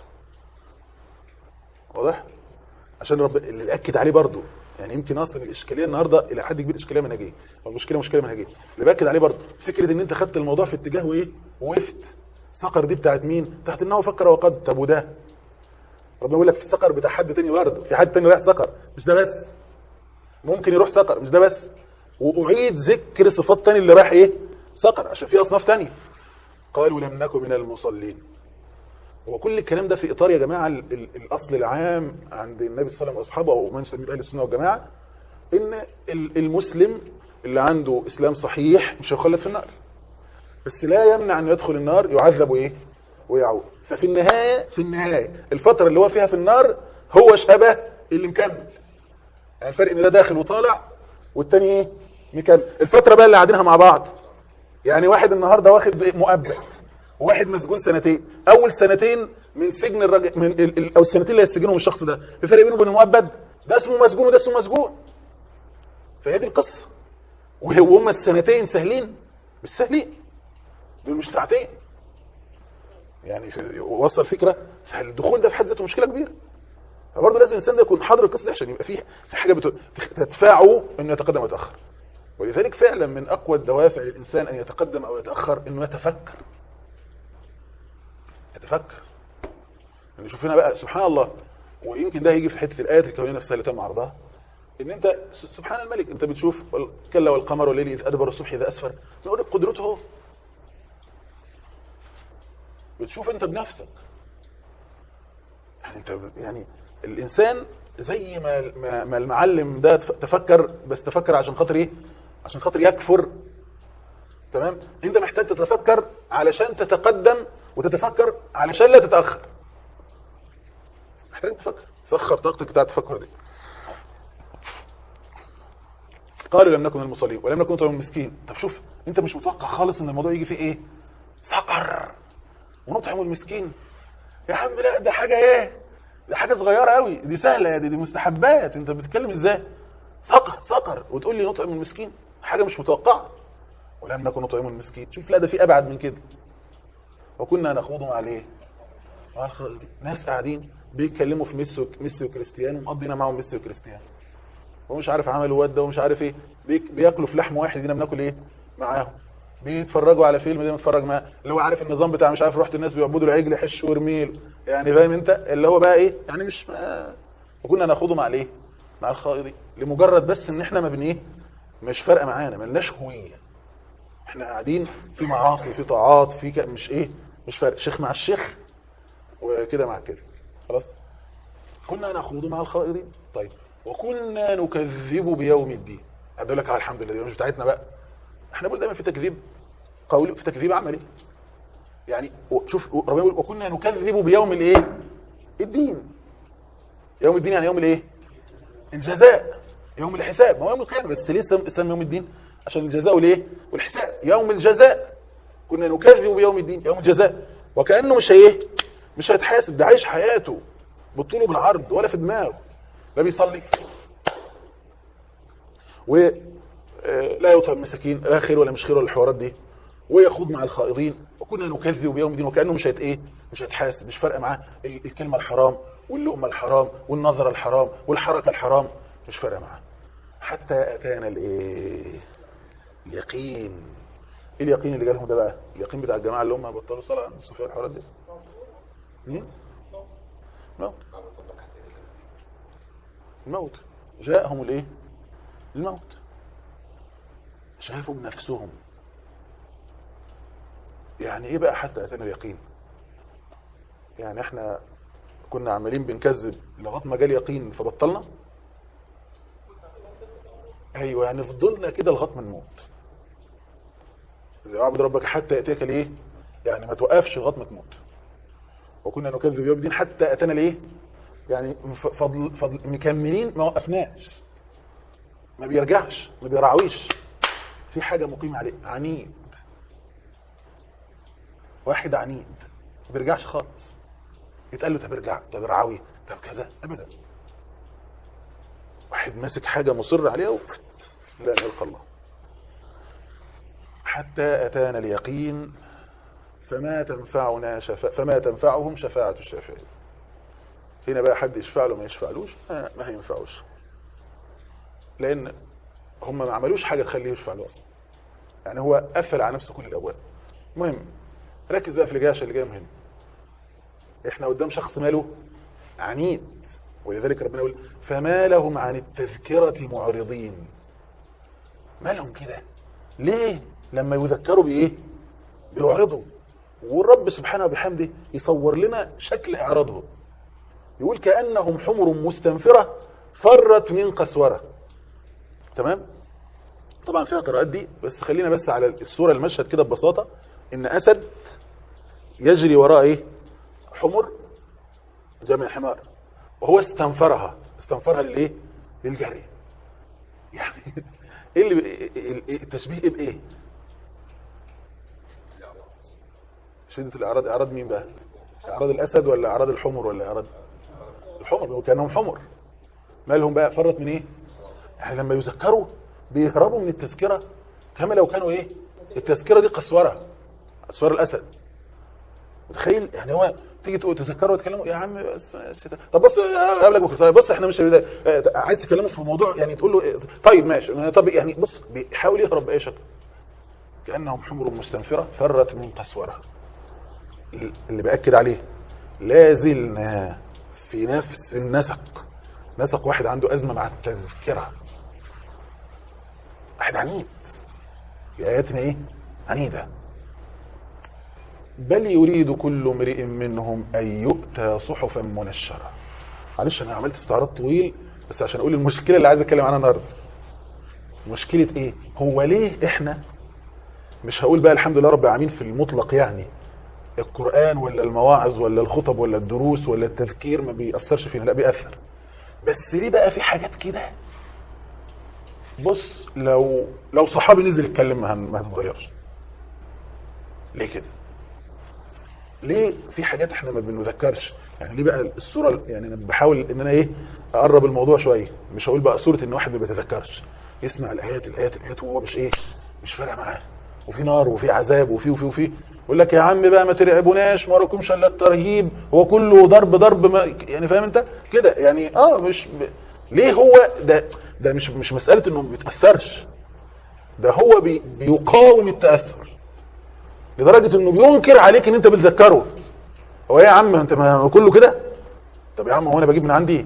واضح عشان رب اللي اكد عليه برضو يعني يمكن اصلا الاشكاليه النهارده الى حد كبير اشكاليه منهجيه او مشكله مشكله منهجيه اللي باكد عليه برضو فكره ان انت خدت الموضوع في اتجاه وايه وقفت سقر دي بتاعت مين بتاعت انه فكر وقدر طب وده ربنا يقول لك في السقر بتاع حد تاني برضه في حد تاني رايح سقر مش ده بس ممكن يروح سقر مش ده بس واعيد ذكر صفات تاني اللي راح ايه سقر عشان في اصناف تانية قالوا لم نكن من المصلين هو كل الكلام ده في اطار يا جماعه ال- ال- الاصل العام عند النبي صلى الله عليه وسلم واصحابه او من يسميه اهل السنه والجماعه ان ال- المسلم اللي عنده اسلام صحيح مش هيخلد في النار بس لا يمنع انه يدخل النار يعذب ايه ويعود ففي النهايه في النهايه الفتره اللي هو فيها في النار هو شبه اللي مكمل يعني الفرق ان ده داخل وطالع والتاني ايه مكمل الفتره بقى اللي قاعدينها مع بعض يعني واحد النهارده واخد إيه؟ مؤبد وواحد مسجون سنتين اول سنتين من سجن الراجل من ال... ال... او السنتين اللي هيسجنهم الشخص ده في فرق بينه وبين المؤبد ده اسمه مسجون وده اسمه مسجون فهي دي القصه وهم السنتين سهلين مش سهلين دول مش ساعتين يعني في وصل فكره فالدخول ده في حد ذاته مشكله كبيره فبرضه لازم الانسان ده يكون حاضر القصه دي عشان يبقى فيه في حاجه بت- تدفعه انه يتقدم ويتاخر ولذلك فعلا من اقوى الدوافع للانسان ان يتقدم او يتاخر انه يتفكر يتفكر يعني شوف هنا بقى سبحان الله ويمكن ده هيجي في حته الايات الكونيه نفسها اللي تم عرضها ان انت س- سبحان الملك انت بتشوف وال- كلا والقمر والليل اذ ادبر الصبح اذا اسفر بيقول لك قدرته هو بتشوف انت بنفسك يعني انت ب- يعني الانسان زي ما ما, ما المعلم ده تف- تفكر بس تفكر عشان خاطر ايه؟ عشان خاطر يكفر تمام؟ انت محتاج تتفكر علشان تتقدم وتتفكر علشان لا تتاخر محتاج تفكر سخر طاقتك بتاعت التفكر دي قالوا لم نكن من المصلين ولم نكن نطعم المسكين طب شوف انت مش متوقع خالص ان الموضوع يجي فيه ايه سقر ونطعم المسكين يا عم لا ده حاجه ايه دي حاجه صغيره قوي دي سهله يعني دي مستحبات انت بتتكلم ازاي سقر سقر وتقول لي نطعم المسكين حاجه مش متوقعه ولم نكن نطعم المسكين شوف لا ده في ابعد من كده وكنا نخوض مع الايه مع الخالدين ناس قاعدين بيتكلموا في ميسي ميسي وكريستيانو ومقضينا معاهم ميسي وكريستيانو ومش عارف عملوا وده ومش عارف ايه بيك بياكلوا في لحم واحد هنا بناكل ايه معاهم بيتفرجوا على فيلم ده بنتفرج معاه اللي هو عارف النظام بتاع مش عارف رحت الناس بيعبدوا العجل حش ورميل يعني فاهم انت اللي هو بقى ايه يعني مش ما وكنا ناخده مع الايه مع الخائضين لمجرد بس ان احنا ما بن ايه مش فارقه معانا ملناش هويه احنا قاعدين في معاصي في طاعات في ك... مش ايه مش فارق شيخ مع الشيخ وكده مع كده خلاص كنا نخوض مع الخائضين طيب وكنا نكذب بيوم الدين هدول لك على الحمد لله دي مش بتاعتنا بقى احنا بنقول دايما في تكذيب قولي في تكذيب عملي يعني و- شوف ربنا يقول وكنا نكذب بيوم الايه الدين يوم الدين يعني يوم الايه الجزاء يوم الحساب ما هو يوم القيامه بس ليه سم سم يوم الدين عشان الجزاء والايه والحساب يوم الجزاء كنا نكذب بيوم الدين يوم الجزاء وكانه مش هي مش هيتحاسب ده عايش حياته بالطول وبالعرض ولا في دماغه لا بيصلي و آه، لا يطعم المساكين لا خير ولا مش خير ولا الحوارات دي ويخوض مع الخائضين وكنا نكذب بيوم الدين وكانه مش هيت ايه مش هيتحاسب مش فارقه معاه ال- الكلمه الحرام واللقمه الحرام والنظره الحرام والحركه الحرام مش فارقه معاه حتى اتانا الايه اليقين ايه اليقين اللي جالهم ده بقى اليقين بتاع الجماعه اللي هم بطلوا صلاه عند الصوفيه والحوارات دي هم؟ موت الموت جاءهم الايه الموت شافوا بنفسهم يعني ايه بقى حتى اتانا اليقين يعني احنا كنا عمالين بنكذب لغايه ما جالي يقين فبطلنا ايوه يعني فضلنا كده لغايه ما نموت زي اعبد ربك حتى ياتيك الايه يعني ما توقفش لغايه ما تموت وكنا نكذب يوم الدين حتى اتانا الايه يعني ف- فضل فضل مكملين ما وقفناش ما بيرجعش ما بيراعيش في حاجه مقيمه عليه عنيد واحد عنيد ما بيرجعش خالص يتقال له طب ارجع طب ارعوي طب كذا ابدا واحد ماسك حاجه مصر عليها وفت لا يلقى الله حتى اتانا اليقين فما تنفعنا شفا فما تنفعهم شفاعه الشافعين هنا بقى حد يشفع له ما يشفعلوش ما, ما هينفعوش لان هم ما عملوش حاجه تخليه يشفع له اصلا يعني هو قفل على نفسه كل الابواب المهم ركز بقى في اللي جاي عشان اللي جاي مهم احنا قدام شخص ماله عنيد ولذلك ربنا يقول فما لهم عن التذكرة معرضين مالهم كده ليه لما يذكروا بايه بيعرضوا والرب سبحانه وبحمده يصور لنا شكل اعراضهم يقول كانهم حمر مستنفره فرت من قسوره تمام طبعا فيها قراءات دي بس خلينا بس على الصوره المشهد كده ببساطه ان اسد يجري وراء ايه حمر جمع حمار وهو استنفرها استنفرها للايه للجري يعني ايه اللي ب- التشبيه ايه بايه شدة الإعراض إعراض مين بقى؟ إعراض الأسد ولا إعراض الحمر ولا إعراض الحمر وكانهم حمر مالهم بقى فرط من إيه؟ يعني لما يذكروا بيهربوا من التذكرة كما لو كانوا إيه؟ التذكرة دي قسورة قسورة الأسد متخيل يعني هو تيجي تقول تذكروا وتكلموا يا عم بس بس- طب بص قبلك بكره طيب بص احنا مش آه، عايز تكلموا في موضوع يعني تقول له طيب ماشي طب يعني بص بيحاول يهرب باي شكل كانهم حمر مستنفره فرت من قسورها اللي باكد عليه لا زلنا في نفس النسق نسق واحد عنده ازمه مع التذكره واحد عنيد في اياتنا ايه عنيده بل يريد كل امرئ منهم ان يؤتى صحفا منشره معلش انا عملت استعراض طويل بس عشان اقول المشكله اللي عايز اتكلم عنها النهارده مشكله ايه هو ليه احنا مش هقول بقى الحمد لله رب العالمين في المطلق يعني القرآن ولا المواعظ ولا الخطب ولا الدروس ولا التذكير ما بيأثرش فينا لا بيأثر بس ليه بقى في حاجات كده بص لو لو صحابي نزل يتكلم ما, هن- ما هتتغيرش ليه كده ليه في حاجات احنا ما بنذكرش يعني ليه بقى الصوره يعني انا بحاول ان انا ايه اقرب الموضوع شويه مش هقول بقى صوره ان واحد ما بيتذكرش يسمع الايات الايات الايات وهو مش ايه مش فارقه معاه وفي نار وفي عذاب وفي وفي وفي يقول لك يا عم بقى ما ترعبوناش ما وراكمش الا الترهيب هو كله ضرب ضرب ما يعني فاهم انت كده يعني اه مش ب... ليه هو ده ده مش مش مساله انه ما بيتاثرش ده هو بي... بيقاوم التاثر لدرجه انه بينكر عليك ان انت بتذكره هو ايه يا عم انت ما كله كده طب يا عم هو انا بجيب من عندي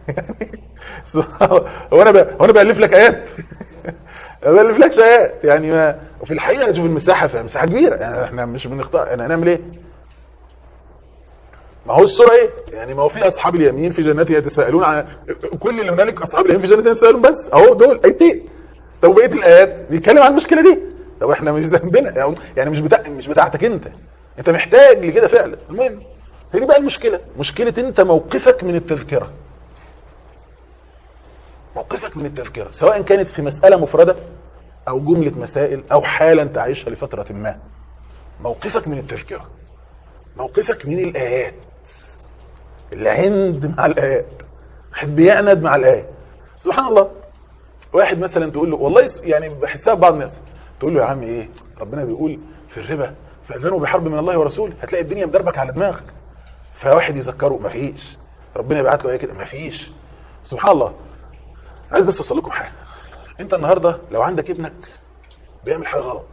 هو انا ب... هو انا بالف لك ايات ما بالف لكش ايات يعني ما وفي الحقيقه شوف المساحه فيها مساحه كبيره يعني احنا مش بنختار يعني هنعمل ايه؟ ما هو الصوره ايه؟ يعني ما هو في اصحاب اليمين في جنات يتساءلون عن كل اللي هنالك اصحاب اليمين في جنات يتساءلون بس اهو دول ايتين طب بقيه الايات بيتكلم عن المشكله دي طب احنا مش ذنبنا يعني مش بتاع مش بتاعتك انت انت محتاج لكده فعلا المهم هي دي بقى المشكله مشكله انت موقفك من التذكره موقفك من التذكره سواء كانت في مساله مفرده او جمله مسائل او حاله تعيشها لفتره ما موقفك من التذكره موقفك من الايات العند مع الايات واحد بيعند مع الايه سبحان الله واحد مثلا تقول له والله يس- يعني بحسها بعض الناس تقول له يا عم ايه ربنا بيقول في الربا فاذنوا بحرب من الله ورسوله هتلاقي الدنيا مدربك على دماغك فواحد يذكره مفيش ربنا يبعت له ايه كده مفيش سبحان الله عايز بس اوصل لكم حاجه انت النهارده لو عندك ابنك بيعمل حاجه غلط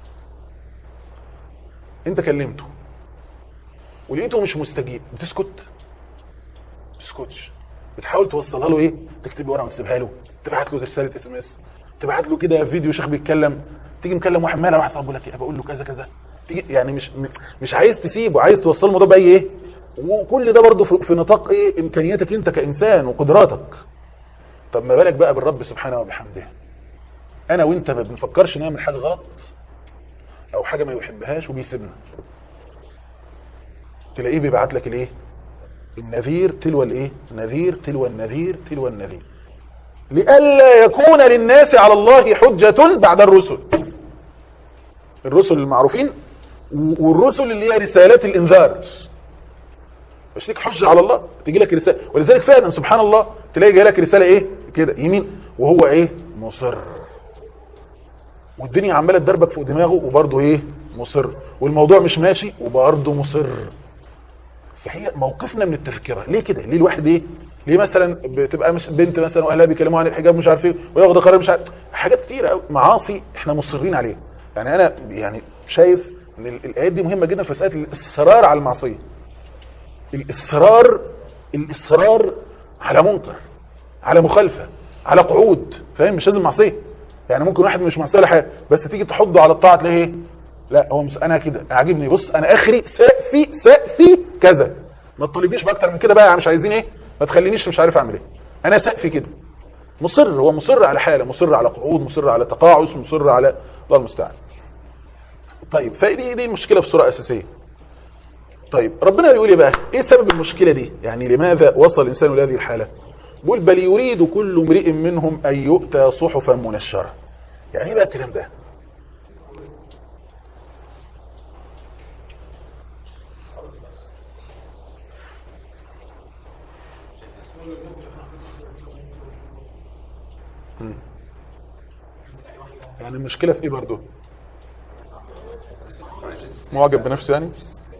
انت كلمته ولقيته مش مستجيب بتسكت تسكتش بتحاول توصلها له ايه تكتب ورقه وتسيبها له تبعت له رساله اس ام اس تبعت له كده فيديو شيخ بيتكلم تيجي مكلم واحد مالها واحد صاحبه يقول لك إيه؟ بقول له كذا كذا تيجي يعني مش م- مش عايز تسيبه عايز توصل الموضوع باي ايه وكل ده برضه في, في نطاق ايه امكانياتك انت كانسان وقدراتك طب ما بالك بقى بالرب سبحانه وبحمده انا وانت ما بنفكرش نعمل حاجه غلط او حاجه ما يحبهاش وبيسيبنا تلاقيه بيبعت لك الايه النذير تلو الايه نذير تلو النذير تلو النذير لئلا يكون للناس على الله حجة بعد الرسل الرسل المعروفين والرسل اللي هي رسالات الانذار مش ليك حجة على الله تيجي لك رسالة ولذلك فعلا سبحان الله تلاقي جاي لك رسالة ايه كده يمين وهو ايه مصر والدنيا عماله تدربك فوق دماغه وبرضه ايه مصر والموضوع مش ماشي وبرضه مصر فهي موقفنا من التذكره ليه كده ليه الواحد ايه ليه مثلا بتبقى مش بنت مثلا واهلها بيكلموا عن الحجاب مش عارف ايه وياخد قرار مش عارف حاجات كتير قوي معاصي احنا مصرين عليها يعني انا يعني شايف ان ال- الايات دي مهمه جدا في مساله الاصرار على المعصيه الاصرار الاصرار على منكر على مخالفه على قعود فاهم مش لازم معصيه يعني ممكن واحد مش معصيه ولا حاجه بس تيجي تحضه على الطاعه تلاقيه ايه لا هو مس... انا كده عاجبني بص انا اخري سقفي سقفي كذا ما تطالبنيش باكتر من كده بقى مش عايزين ايه ما تخلينيش مش عارف اعمل ايه انا سقفي كده مصر هو مصر على حاله مصر على قعود مصر على تقاعس مصر على الله المستعان طيب فدي دي المشكله بصوره اساسيه طيب ربنا بيقول ايه بقى ايه سبب المشكله دي يعني لماذا وصل الانسان الى هذه الحاله بيقول بل يريد كل امرئ منهم ان يؤتى صحفا منشره يعني ايه بقى الكلام ده مم. يعني المشكله في ايه برضه معجب بنفسه يعني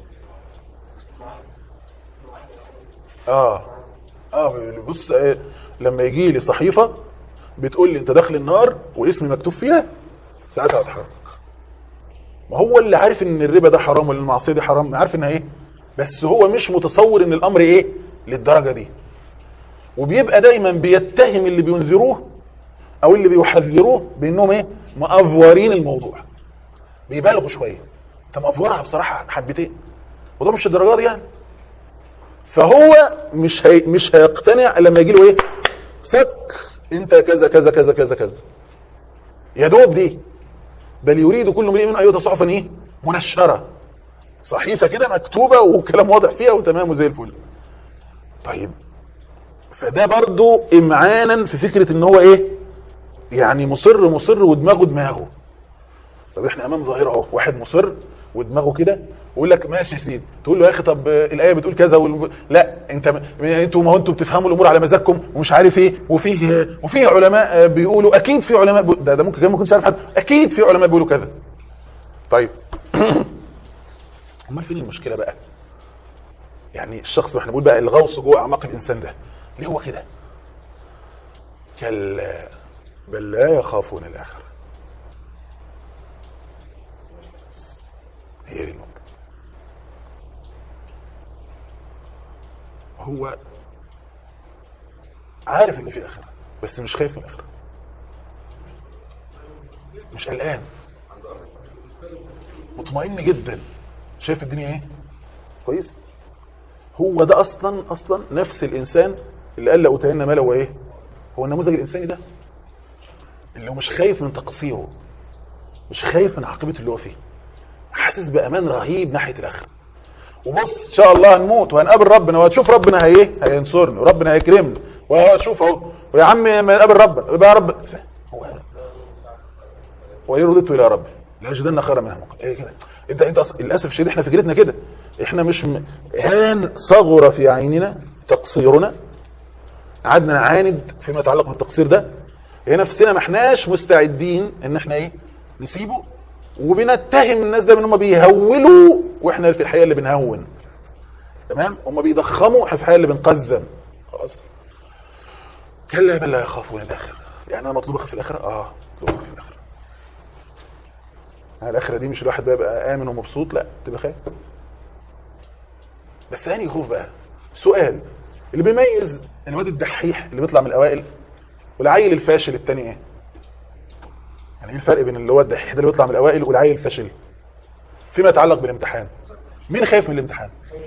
اه اه بص آه لما يجي لي صحيفه بتقول لي انت داخل النار واسمي مكتوب فيها ساعتها هتحرك ما هو اللي عارف ان الربا ده حرام ولا المعصيه دي حرام عارف انها ايه بس هو مش متصور ان الامر ايه للدرجه دي وبيبقى دايما بيتهم اللي بينذروه او اللي بيحذروه بانهم ايه مأفورين الموضوع بيبالغوا شويه انت مأفورها بصراحه حبتين وده مش الدرجات دي يعني فهو مش هي مش هيقتنع لما يجي له ايه صك انت كذا كذا كذا كذا كذا يا دوب دي بل يريد كل امرئ منهم ان يؤتى صحفا ايه منشره صحيفه كده مكتوبه وكلام واضح فيها وتمام وزي الفل طيب فده برضو امعانا في فكره ان هو ايه يعني مصر مصر ودماغه دماغه طب احنا امام ظاهره اهو واحد مصر ودماغه كده ويقول لك ماشي يا سيدي تقول له يا اخي طب الايه بتقول كذا وال... لا انت انتوا ما هو انتوا بتفهموا الامور على مزاجكم ومش عارف ايه وفيه وفيه علماء بيقولوا اكيد في علماء بي... ده, ده ممكن كمان ما كنتش عارف حد اكيد في علماء بيقولوا كذا طيب امال فين المشكله بقى يعني الشخص احنا بنقول بقى الغوص جوه اعماق الانسان ده ليه هو كده كلا بل لا يخافون الاخره هي دي النقطة هو عارف ان في اخرة بس مش خايف من الاخرة مش قلقان مطمئن جدا شايف الدنيا ايه كويس هو ده اصلا اصلا نفس الانسان اللي قال لأوتين مالا وايه هو النموذج الانساني ده اللي هو مش خايف من تقصيره مش خايف من عاقبته اللي هو فيه حاسس بامان رهيب ناحيه الاخره وبص ان شاء الله هنموت وهنقابل ربنا وهتشوف ربنا هي هينصرني وربنا هيكرمني وهشوف اهو ويا عم ما نقابل ربنا يبقى يا رب هو وإن رددت الى ربي لاجدن خيرا منها منقلب ايه كده انت انت أص... للاسف الشديد احنا فكرتنا كده احنا مش م... هان صغر في عيننا تقصيرنا قعدنا نعاند فيما يتعلق بالتقصير ده هي نفسنا ما احناش مستعدين ان احنا ايه نسيبه وبنتهم الناس ده ان هم بيهولوا واحنا في الحقيقه اللي بنهون تمام هم بيضخموا واحنا في الحقيقه اللي بنقزم خلاص كلا بل لا يخافون الاخره يعني انا مطلوب اخاف في الاخره اه مطلوب اخاف في الاخره الاخره دي مش الواحد بقى يبقى امن ومبسوط لا تبقى خايف بس يعني خوف بقى سؤال اللي بيميز الواد الدحيح اللي بيطلع من الاوائل والعيل الفاشل التاني ايه يعني ايه الفرق بين اللي هو الدحيح ده اللي بيطلع من الاوائل والعيل الفاشل فيما يتعلق بالامتحان مين خايف من الامتحان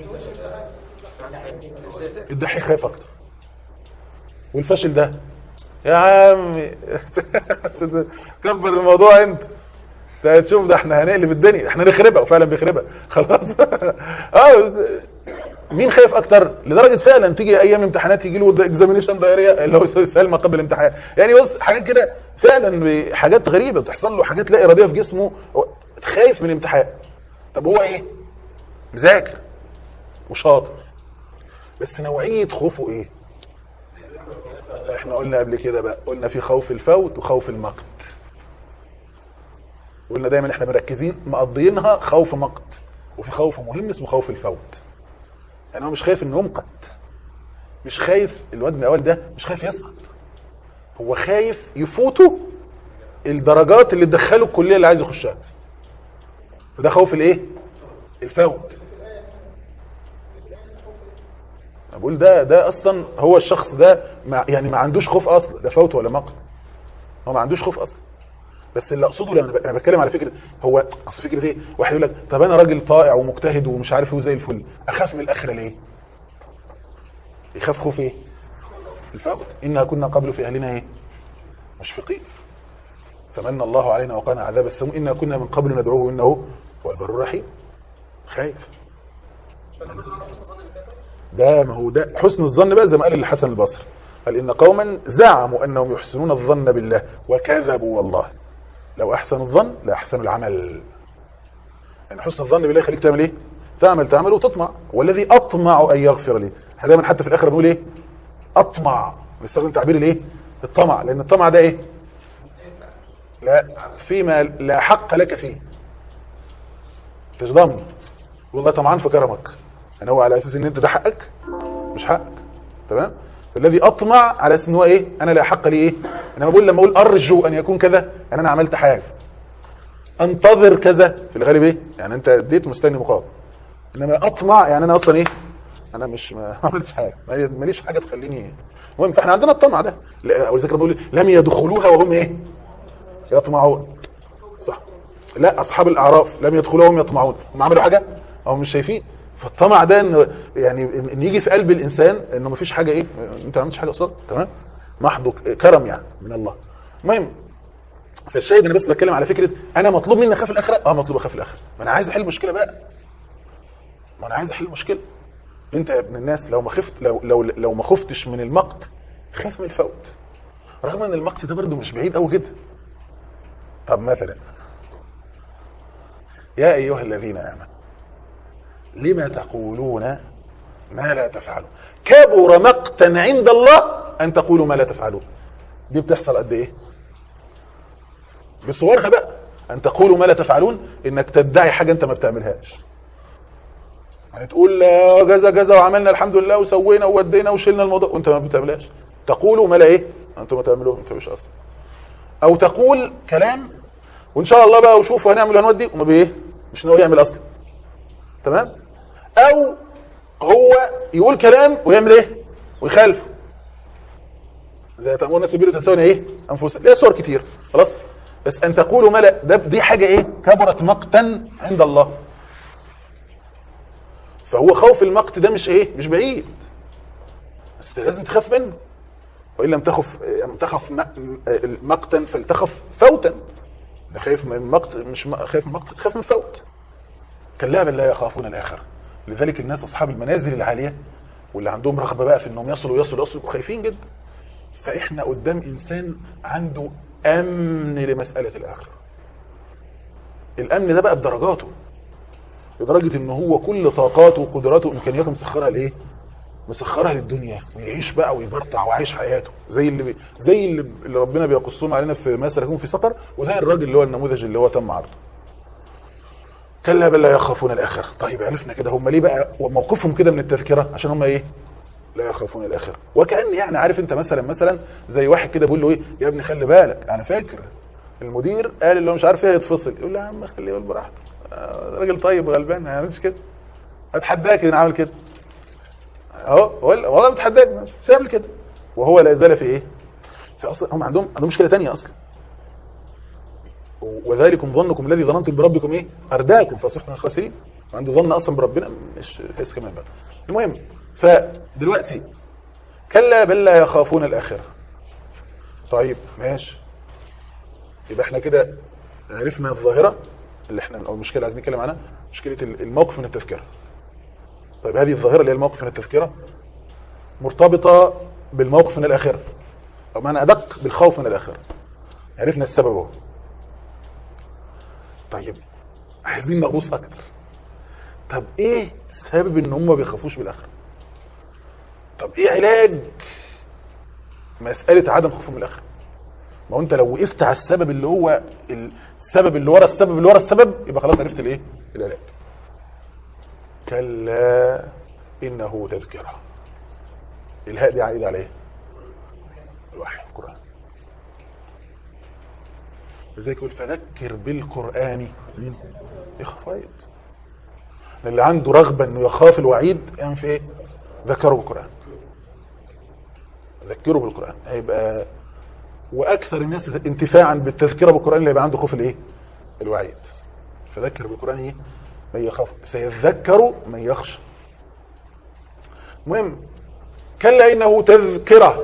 الدحيح خايف اكتر والفاشل ده يا عمي كبر الموضوع انت تشوف ده احنا هنقلب الدنيا احنا نخربها وفعلا بيخربها خلاص اه مين خايف اكتر لدرجه فعلا تيجي ايام الامتحانات يجي له اكزامينيشن دايريه اللي هو يسال ما قبل الامتحان يعني بص حاجات كده فعلا حاجات غريبه بتحصل له حاجات لا اراديه في جسمه خايف من الامتحان طب هو ايه مذاكر وشاطر بس نوعيه خوفه ايه احنا قلنا قبل كده بقى قلنا في خوف الفوت وخوف المقت قلنا دايما احنا مركزين مقضيينها خوف مقت وفي خوف مهم اسمه خوف الفوت يعني هو مش خايف انه يمقت مش خايف الواد من الاول ده مش خايف يسقط هو خايف يفوته الدرجات اللي تدخله الكليه اللي عايز يخشها فده خوف الايه الفوت بقول ده ده اصلا هو الشخص ده مع يعني ما عندوش خوف اصلا ده فوت ولا مقت هو ما عندوش خوف اصلا بس اللي اقصده لما انا بتكلم على فكره هو اصل فكره ايه؟ واحد يقول لك طب انا راجل طائع ومجتهد ومش عارف ايه وزي الفل اخاف من الاخره ليه؟ يخاف خوف ايه؟ الفوت انا كنا قبل في اهلنا ايه؟ مشفقين فمن الله علينا وقانا عذاب السموم انا كنا من قبل ندعوه انه هو البر الرحيم خايف ده ما هو ده حسن الظن بقى زي ما قال الحسن البصري قال ان قوما زعموا انهم يحسنون الظن بالله وكذبوا والله لو احسنوا الظن لاحسنوا العمل يعني حسن الظن بالله يخليك تعمل ايه؟ تعمل تعمل وتطمع والذي اطمع ان يغفر لي احنا دايما حتى في الاخر بنقول ايه؟ اطمع بنستخدم تعبير الايه؟ الطمع لان الطمع ده ايه؟ لا فيما لا حق لك فيه مش ضامن والله طمعان في كرمك يعني هو على اساس ان انت ده حقك مش حقك تمام فالذي اطمع على اساس ان هو ايه انا لا حق لي ايه انا بقول لما اقول ارجو ان يكون كذا يعني انا عملت حاجه انتظر كذا في الغالب ايه يعني انت اديت مستني مقابل انما اطمع يعني انا اصلا ايه انا مش ما عملتش حاجه ماليش حاجه تخليني المهم فاحنا عندنا الطمع ده ولذلك بقول لم يدخلوها وهم ايه يطمعون صح لا اصحاب الاعراف لم يدخلوها وهم يطمعون هم عملوا حاجه او مش شايفين فالطمع ده إن يعني ان يجي في قلب الانسان انه ما فيش حاجه ايه انت ما عملتش حاجه قصاد تمام محض كرم يعني من الله المهم فالشاهد انا بس بتكلم على فكره انا مطلوب مني اخاف الاخره اه مطلوب اخاف الاخره ما انا عايز احل مشكله بقى ما انا عايز احل مشكله انت يا ابن الناس لو ما خفت لو لو لو ما خفتش من المقت خاف من الفوت رغم ان المقت ده برده مش بعيد قوي كده طب مثلا يا ايها الذين امنوا لما تقولون ما لا تفعلون كبر مقتا عند الله ان تقولوا ما لا تفعلون دي بتحصل قد ايه بصورها بقى ان تقولوا ما لا تفعلون انك تدعي حاجه انت ما بتعملهاش يعني تقول جزا جزا وعملنا الحمد لله وسوينا وودينا وشلنا الموضوع وانت ما بتعملهاش تقولوا ما لا ايه انتم ما تعملوه ما بتعملوش اصلا او تقول كلام وان شاء الله بقى وشوف هنعمل هنودي وما بايه مش ناوي يعمل اصلا تمام او هو يقول كلام ويعمل ايه ويخالفه زي تأمرنا سبيل تساوي ايه انفسنا ليها صور كتير خلاص بس ان تقولوا ما لا ده دي حاجه ايه كبرت مقتا عند الله فهو خوف المقت ده مش ايه مش بعيد بس لازم تخاف منه وان لم تخف تخف مقتا فلتخف فوتا ده خايف من المقت مش خايف من المقت خايف من الفوت كلا بل لا يخافون الاخره لذلك الناس اصحاب المنازل العاليه واللي عندهم رغبه بقى في انهم يصلوا يصلوا يصلوا خايفين جدا فاحنا قدام انسان عنده امن لمساله الاخره الامن ده بقى بدرجاته لدرجه ان هو كل طاقاته وقدراته وامكانياته مسخرها لايه مسخرها للدنيا ويعيش بقى ويبرطع وعايش حياته زي اللي بي زي اللي, اللي ربنا بيقصهم علينا في ما سلكهم في سقر وزي الراجل اللي هو النموذج اللي هو تم عرضه كلا بل لا يخافون الاخره طيب عرفنا كده هم ليه بقى موقفهم كده من التذكره عشان هم ايه لا يخافون الاخره وكان يعني عارف انت مثلا مثلا زي واحد كده بيقول له ايه يا ابني خلي بالك انا فاكر المدير قال اللي هو مش عارف ايه هيتفصل يقول له يا عم خليه يقول براحته راجل طيب غلبان ما يعملش كده اتحداك ان عامل كده اهو والله بتحداك مش هيعمل كده وهو لا يزال في ايه؟ في اصلا هم عندهم عندهم مشكله ثانيه اصلا وذلكم ظنكم الذي ظننتم بربكم ايه؟ ارداكم فاصبحتم من الخاسرين عنده ظن اصلا بربنا مش حس كمان بقى المهم فدلوقتي كلا بل لا يخافون الاخره طيب ماشي يبقى احنا كده عرفنا الظاهره اللي احنا او المشكله عايزين نتكلم عنها مشكله الموقف من التذكره طيب هذه الظاهره اللي هي الموقف من التذكره مرتبطه بالموقف من الاخره او معنى ادق بالخوف من الاخره عرفنا السبب اهو طيب عايزين نغوص اكتر طب ايه سبب ان هم ما بيخافوش بالاخره طب ايه علاج مساله عدم خوفهم من الاخره ما هو انت لو وقفت على السبب اللي هو السبب اللي ورا السبب اللي ورا السبب يبقى خلاص عرفت الايه العلاج كلا انه تذكره الهاء دي عائده على ايه الوحي القران لذلك يقول فذكر بالقران مين يخاف وعيد اللي عنده رغبه انه يخاف الوعيد يعني في ايه ذكره بالقران ذكره بالقران هيبقى واكثر الناس انتفاعا بالتذكره بالقران اللي يبقى عنده خوف الايه؟ الوعيد فذكر بالقران ايه؟ من يخاف سيذكر من يخشى المهم كلا انه تذكره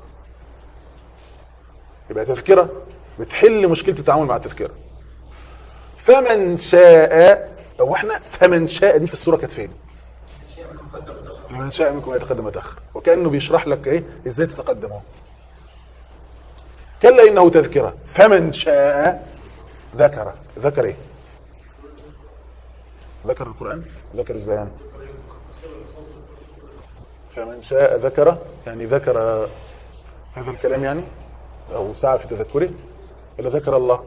يبقى تذكره بتحل مشكله التعامل مع التذكره فمن شاء هو احنا فمن شاء دي في السوره كانت فين؟ لمن شاء منكم ان يتقدم ويتاخر وكانه بيشرح لك ايه ازاي تتقدم اهو كلا انه تذكره فمن شاء ذكر ذكر ايه؟ ذكر القران ذكر ازاي يعني؟ فمن شاء ذكر يعني ذكر هذا الكلام يعني او سعى في تذكره ولا ذكر الله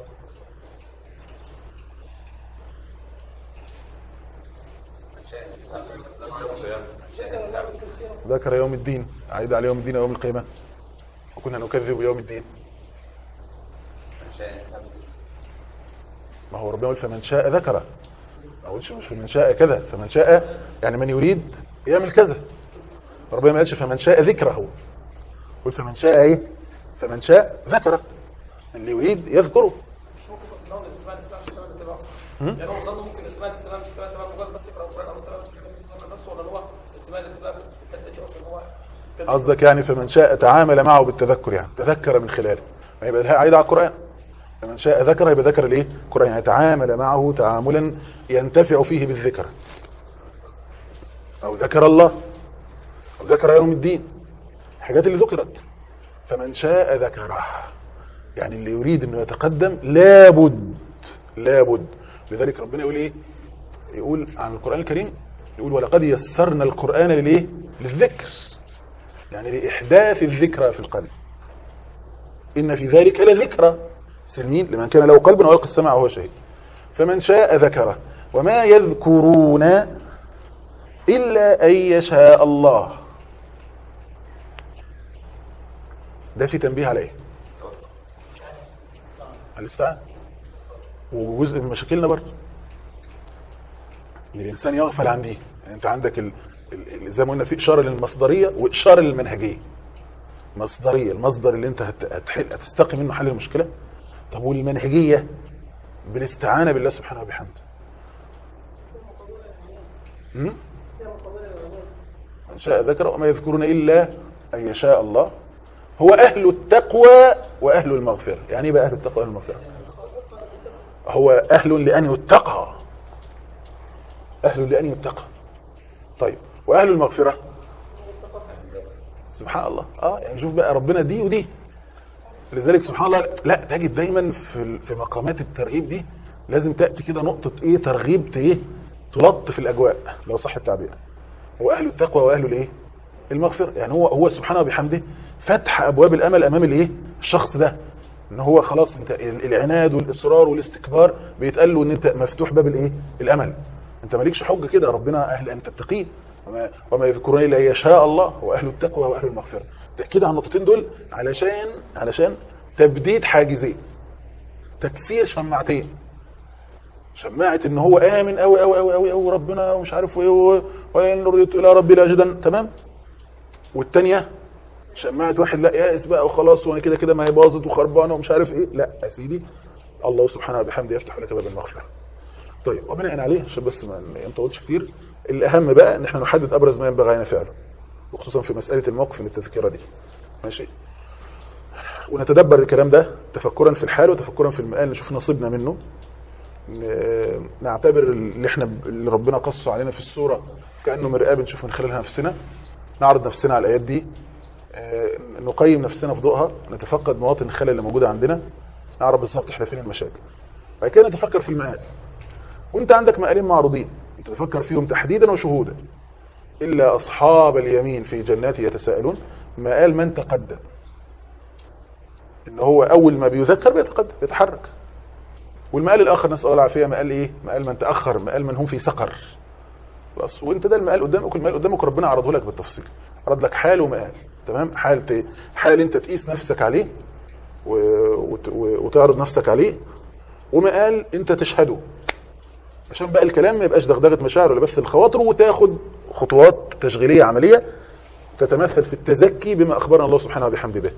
ذكر يوم الدين عيد على يوم الدين ويوم القيامة وكنا نكذب بيوم الدين ما هو ربنا يقول فمن شاء ذكره ما قلتش مش فمن شاء كذا فمن شاء يعني من يريد يعمل كذا ربنا ما قالش فمن شاء ذكره قل فمن شاء ايه فمن شاء ذكره اللي يريد يذكره نظر استماع الاستماع مش استماع الاتباع اصلا يعني هو ظن ممكن استماع الاستماع مش استماع الاتباع مجرد بس يقرا القران او استماع بس يذكر نفسه ولا هو استماع الاتباع في الحته دي اصلا هو كذب. قصدك يعني فمن شاء تعامل معه بالتذكر يعني تذكر من خلاله ما يبقى ده عايد على القران فمن شاء ذكر يبقى ذكر الايه القران يعني تعامل معه تعاملا ينتفع فيه بالذكر او ذكر الله او ذكر يوم الدين الحاجات اللي ذكرت فمن شاء ذكره يعني اللي يريد انه يتقدم لابد لابد لذلك ربنا يقول ايه يقول عن القران الكريم يقول ولقد يسرنا القران للايه للذكر يعني لإحداث الذكرى في القلب إن في ذلك لذكرى سلمين لمن كان له قلب ويلقى السمع وهو شهيد فمن شاء ذكره وما يذكرون إلا أن يشاء الله ده في تنبيه على ايه؟ على الاستعانة وجزء من مشاكلنا برضه ان الانسان يغفل عن دي يعني انت عندك ال... ال... زي ما قلنا في اشاره للمصدريه واشاره للمنهجيه مصدريه المصدر اللي انت هت... هتحل هتستقي منه حل المشكله طب والمنهجيه بالاستعانه بالله سبحانه وبحمده هم؟ من شاء ذكر وما يذكرون الا ان يشاء الله هو اهل التقوى واهل المغفره يعني ايه بقى اهل التقوى واهل المغفره هو اهل لان يتقى اهل لان يتقى طيب واهل المغفره سبحان الله اه يعني شوف بقى ربنا دي ودي لذلك سبحان الله لا تجد دايما في في مقامات الترغيب دي لازم تاتي كده نقطه ايه ترغيب ت- ايه تلطف الاجواء لو صح التعبير هو اهل التقوى واهل الايه المغفره يعني هو هو سبحانه وبحمده فتح ابواب الامل امام الايه الشخص ده ان هو خلاص انت ال- العناد والاصرار والاستكبار بيتقال له ان انت مفتوح باب الايه الامل انت مالكش حجه كده ربنا اهل ان تتقيه وما, وما يذكرون الا يشاء الله واهل التقوى واهل المغفره تاكيد على النقطتين دول علشان علشان تبديد حاجزين تكسير شماعتين شماعه ان هو امن قوي قوي قوي قوي قوي ربنا ومش عارف ايه و- ولئن رضيت الى ربي لاجدن تمام والثانيه شماعه واحد لا يائس بقى وخلاص وانا كده كده ما هي باظت وخربانه ومش عارف ايه لا يا سيدي الله سبحانه وبحمده يفتح لك باب المغفره طيب وبناء عليه عشان بس ما ما نطولش كتير الاهم بقى ان احنا نحدد ابرز ما ينبغي علينا فعله وخصوصا في مساله الموقف للتذكره دي ماشي ونتدبر الكلام ده تفكرا في الحال وتفكرا في المآل نشوف نصيبنا منه ن- نعتبر اللي احنا اللي ربنا قصه علينا في السوره كانه مرآه بنشوف من خلالها نفسنا نعرض نفسنا على الايات دي آه، نقيم نفسنا في ضوءها نتفقد مواطن الخلل اللي موجوده عندنا نعرف بالظبط احنا فين المشاكل بعد كده نتفكر في المآل وانت عندك مآلين معروضين انت تفكر فيهم تحديدا وشهودا الا اصحاب اليمين في جنات يتساءلون مآل من تقدم ان هو اول ما بيذكر بيتقدم بيتحرك والمآل الاخر نسال الله العافيه مآل ايه؟ مآل من تاخر مآل من هم في سقر بس وانت ده المآل قدامك والمآل قدامك ربنا عرضه لك بالتفصيل عرض لك حال ومآل تمام حال ت... حال انت تقيس نفسك عليه و... وت... و- وتعرض نفسك عليه ومآل انت تشهده عشان بقى الكلام ما يبقاش دغدغه مشاعر ولا بث الخواطر وتاخد خطوات تشغيليه عمليه تتمثل في التزكي بما اخبرنا الله سبحانه وبحمده به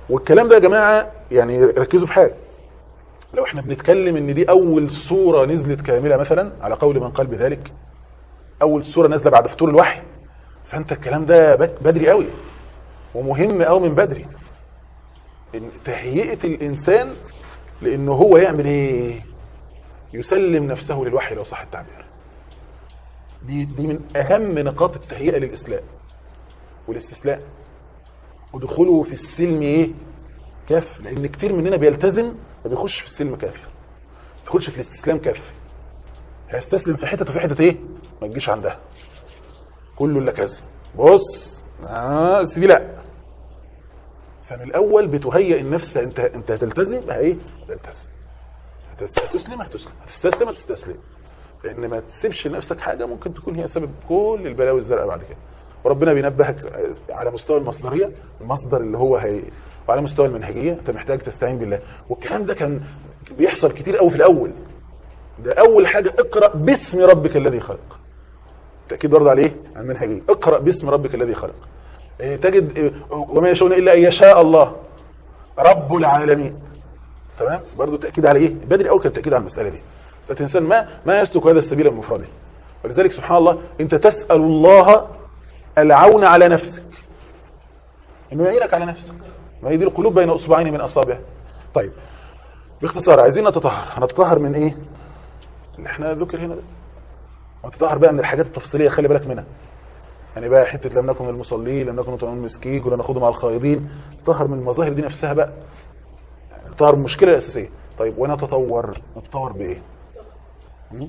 والكلام ده يا جماعه يعني ركزوا في حاجه لو احنا بنتكلم ان دي اول سوره نزلت كامله مثلا على قول من قال بذلك اول سوره نازله بعد فطور الوحي فانت الكلام ده بد- بدري قوي ومهم قوي من بدري إن تهيئه الانسان لانه هو يعمل ايه يسلم نفسه للوحي لو صح التعبير دي دي من اهم نقاط التهيئه للاسلام والاستسلام ودخوله في السلم ايه كاف لان كتير مننا بيلتزم ما بيخش في السلم كاف ما يدخلش في الاستسلام كاف هيستسلم في حتة وفي حتة ايه ما تجيش عندها كله الا كذا بص اه سيبي لا فمن الاول بتهيئ النفس انت انت هتلتزم بقى ايه تلتزم هتس- هتسلم هتسلم هتستسلم هتستسلم لان ما تسيبش لنفسك حاجه ممكن تكون هي سبب كل البلاوي الزرقاء بعد كده وربنا بينبهك على مستوى المصدريه المصدر اللي هو هي وعلى مستوى المنهجيه انت محتاج تستعين بالله والكلام ده كان بيحصل كتير قوي في الاول ده اول حاجه اقرا باسم ربك الذي خلق تاكيد برضه عليه على المنهجيه اقرا باسم ربك الذي خلق إيه، تجد إيه، وما يشاءون الا ان يشاء الله رب العالمين تمام برضه تاكيد على ايه بدري قوي كان تاكيد على المساله دي مساله الانسان ما ما يسلك هذا السبيل بمفرده ولذلك سبحان الله انت تسال الله العون على نفسك انه يعينك على نفسك ما هي دي القلوب بين اصبعين من اصابعه طيب باختصار عايزين نتطهر هنتطهر من ايه اللي احنا ذكر هنا ده ونتطهر بقى من الحاجات التفصيليه خلي بالك منها يعني بقى حته لم نكن من المصلين لم نكن نطعم المسكين ولا ناخذ مع الخائضين نتطهر من المظاهر دي نفسها بقى يعني نتطهر من المشكله الاساسيه طيب ونتطور نتطور بايه م?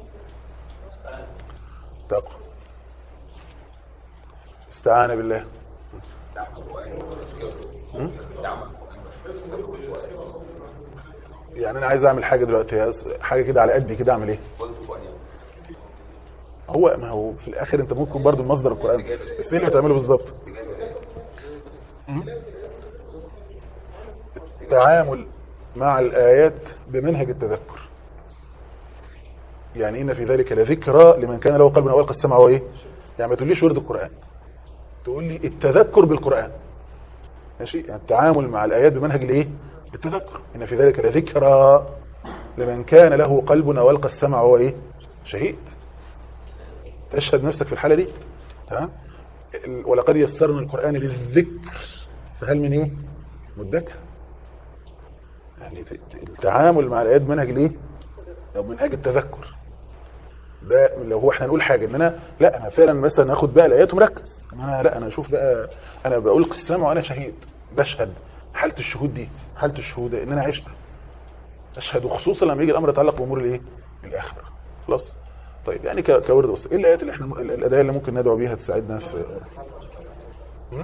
تقوى استعانه بالله م? يعني انا عايز اعمل حاجه دلوقتي حاجه كده على قدي كده اعمل ايه هو ما هو في الاخر انت ممكن برضو مصدر القران بس ايه اللي هتعمله بالظبط م? التعامل مع الايات بمنهج التذكر يعني ان في ذلك لذكرى لمن كان له قلب او القى السمع وايه يعني ما تقوليش ورد القران تقول لي التذكر بالقران ماشي يعني التعامل مع الايات بمنهج الايه بالتذكر ان في ذلك لذكرى لمن كان له قلب او القى السمع وهو ايه شهيد تشهد نفسك في الحاله دي تمام ال- ولقد يسرنا القران للذكر فهل من ايه مدكر يعني ت- ت- التعامل مع الايات بمنهج الايه او منهج التذكر ده لو هو احنا نقول حاجه ان انا لا انا فعلا مثلا اخد بقى الايات ومركز إن انا لا انا اشوف بقى انا بلقي السمع وانا شهيد بشهد حاله الشهود دي حاله الشهود ان انا عشت اشهد وخصوصا لما يجي الامر يتعلق بامور الايه الاخره خلاص طيب يعني ك- كورد بس ايه الايات اللي احنا الادعيه اللي ممكن ندعو بيها تساعدنا في م?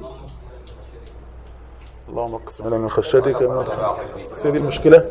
اللهم اقسم لنا من خشيتك ما تحب. بس هي دي المشكله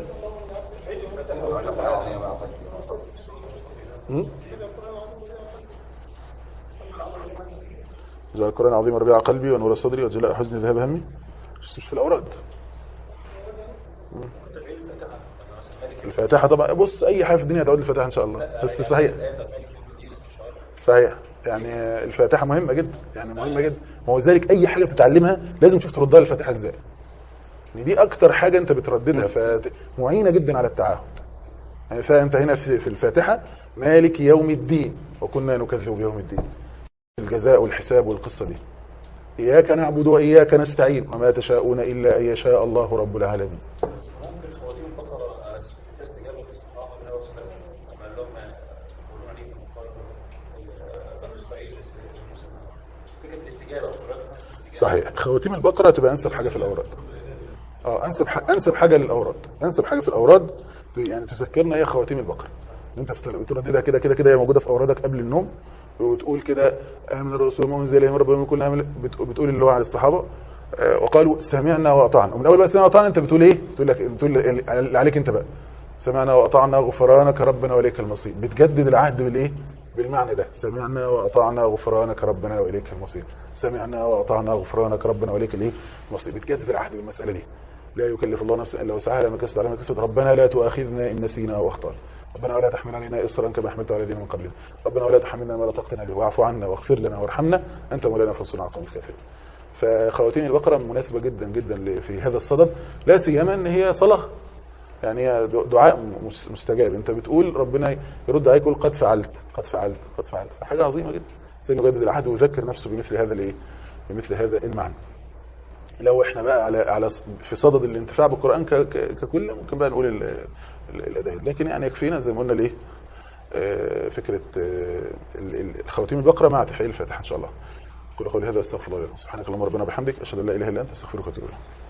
جعل القرآن العظيم ربيع قلبي ونور صدري وجلاء حزني ذهاب همي مش مش في الأوراد مم. الفاتحة طبعا بص أي حاجة في الدنيا تعود الفاتحة إن شاء الله بس صحيح صحيح يعني الفاتحة مهمة جدا يعني مهمة جدا ما هو ذلك أي حاجة بتتعلمها لازم تشوف تردها للفاتحة إزاي يعني دي أكتر حاجة أنت بترددها فمعينة جدا على التعاهد يعني فأنت هنا في في الفاتحة مالك يوم الدين وكنا نكذب بيوم الدين الجزاء والحساب والقصة دي إياك نعبد وإياك نستعين وما تشاءون إلا أن يشاء الله رب العالمين ممكن خواتيم البقرة فيها استجابة للصحابة من أول سنة لما لهم يقولون عليه في مقارنة إسرائيل فكرة الاستجابة أو سرعتها صحيح خواتيم البقرة تبقى أنسب حاجة في الأوراد اه انسب ح... انسب حاجه للاوراد انسب حاجه في الاوراد ت- يعني تذكرنا هي خواتيم البقره ان انت في- بترددها كده كده كده هي موجوده في اورادك قبل النوم وتقول كده امن الرسول ما انزل اليه من ربنا من كل عمل بت- بتقول اللي هو على الصحابه آه، وقالوا سمعنا واطعنا ومن اول بقى سمعنا واطعنا انت بتقول ايه؟ بتقول لك بتقول اللي عليك انت بقى سمعنا واطعنا غفرانك ربنا واليك المصير بتجدد العهد بالايه؟ بالمعنى ده سمعنا واطعنا غفرانك ربنا واليك المصير سمعنا واطعنا غفرانك ربنا واليك الايه؟ المصير بتجدد العهد بالمساله دي لا يكلف الله نفسا الا وسعها لما كسبت على ما كسبت ربنا لا تؤاخذنا ان نسينا او اخطانا ربنا ولا تحمل علينا اصرا كما حملت على الذين من قبلنا ربنا ولا تحملنا ما لا طاقه لنا به واعف عنا واغفر لنا وارحمنا انت مولانا فانصرنا على القوم الكافرين فخواتيم البقره مناسبه جدا جدا ل- في هذا الصدد لا سيما ان هي صلاه يعني هي دعاء مس- مستجاب انت بتقول ربنا يرد عليك يقول قد فعلت قد فعلت قد فعلت فحاجه عظيمه جدا سيدنا يجدد العهد ويذكر نفسه بمثل هذا الايه بمثل هذا المعنى لو احنا بقى على على ص- في صدد الانتفاع بالقران ك- ك- ككل ممكن بقى نقول ال- ال- الاداء لكن يعني يكفينا زي ما قلنا الايه آه، فكره آه، ال- ال- الخواتيم البقره مع تفعيل الفاتحه ان شاء الله قولوا قولي هذا استغفر الله لكم سبحانك اللهم ربنا وبحمدك اشهد ان لا اله الا انت استغفرك واتوب اليك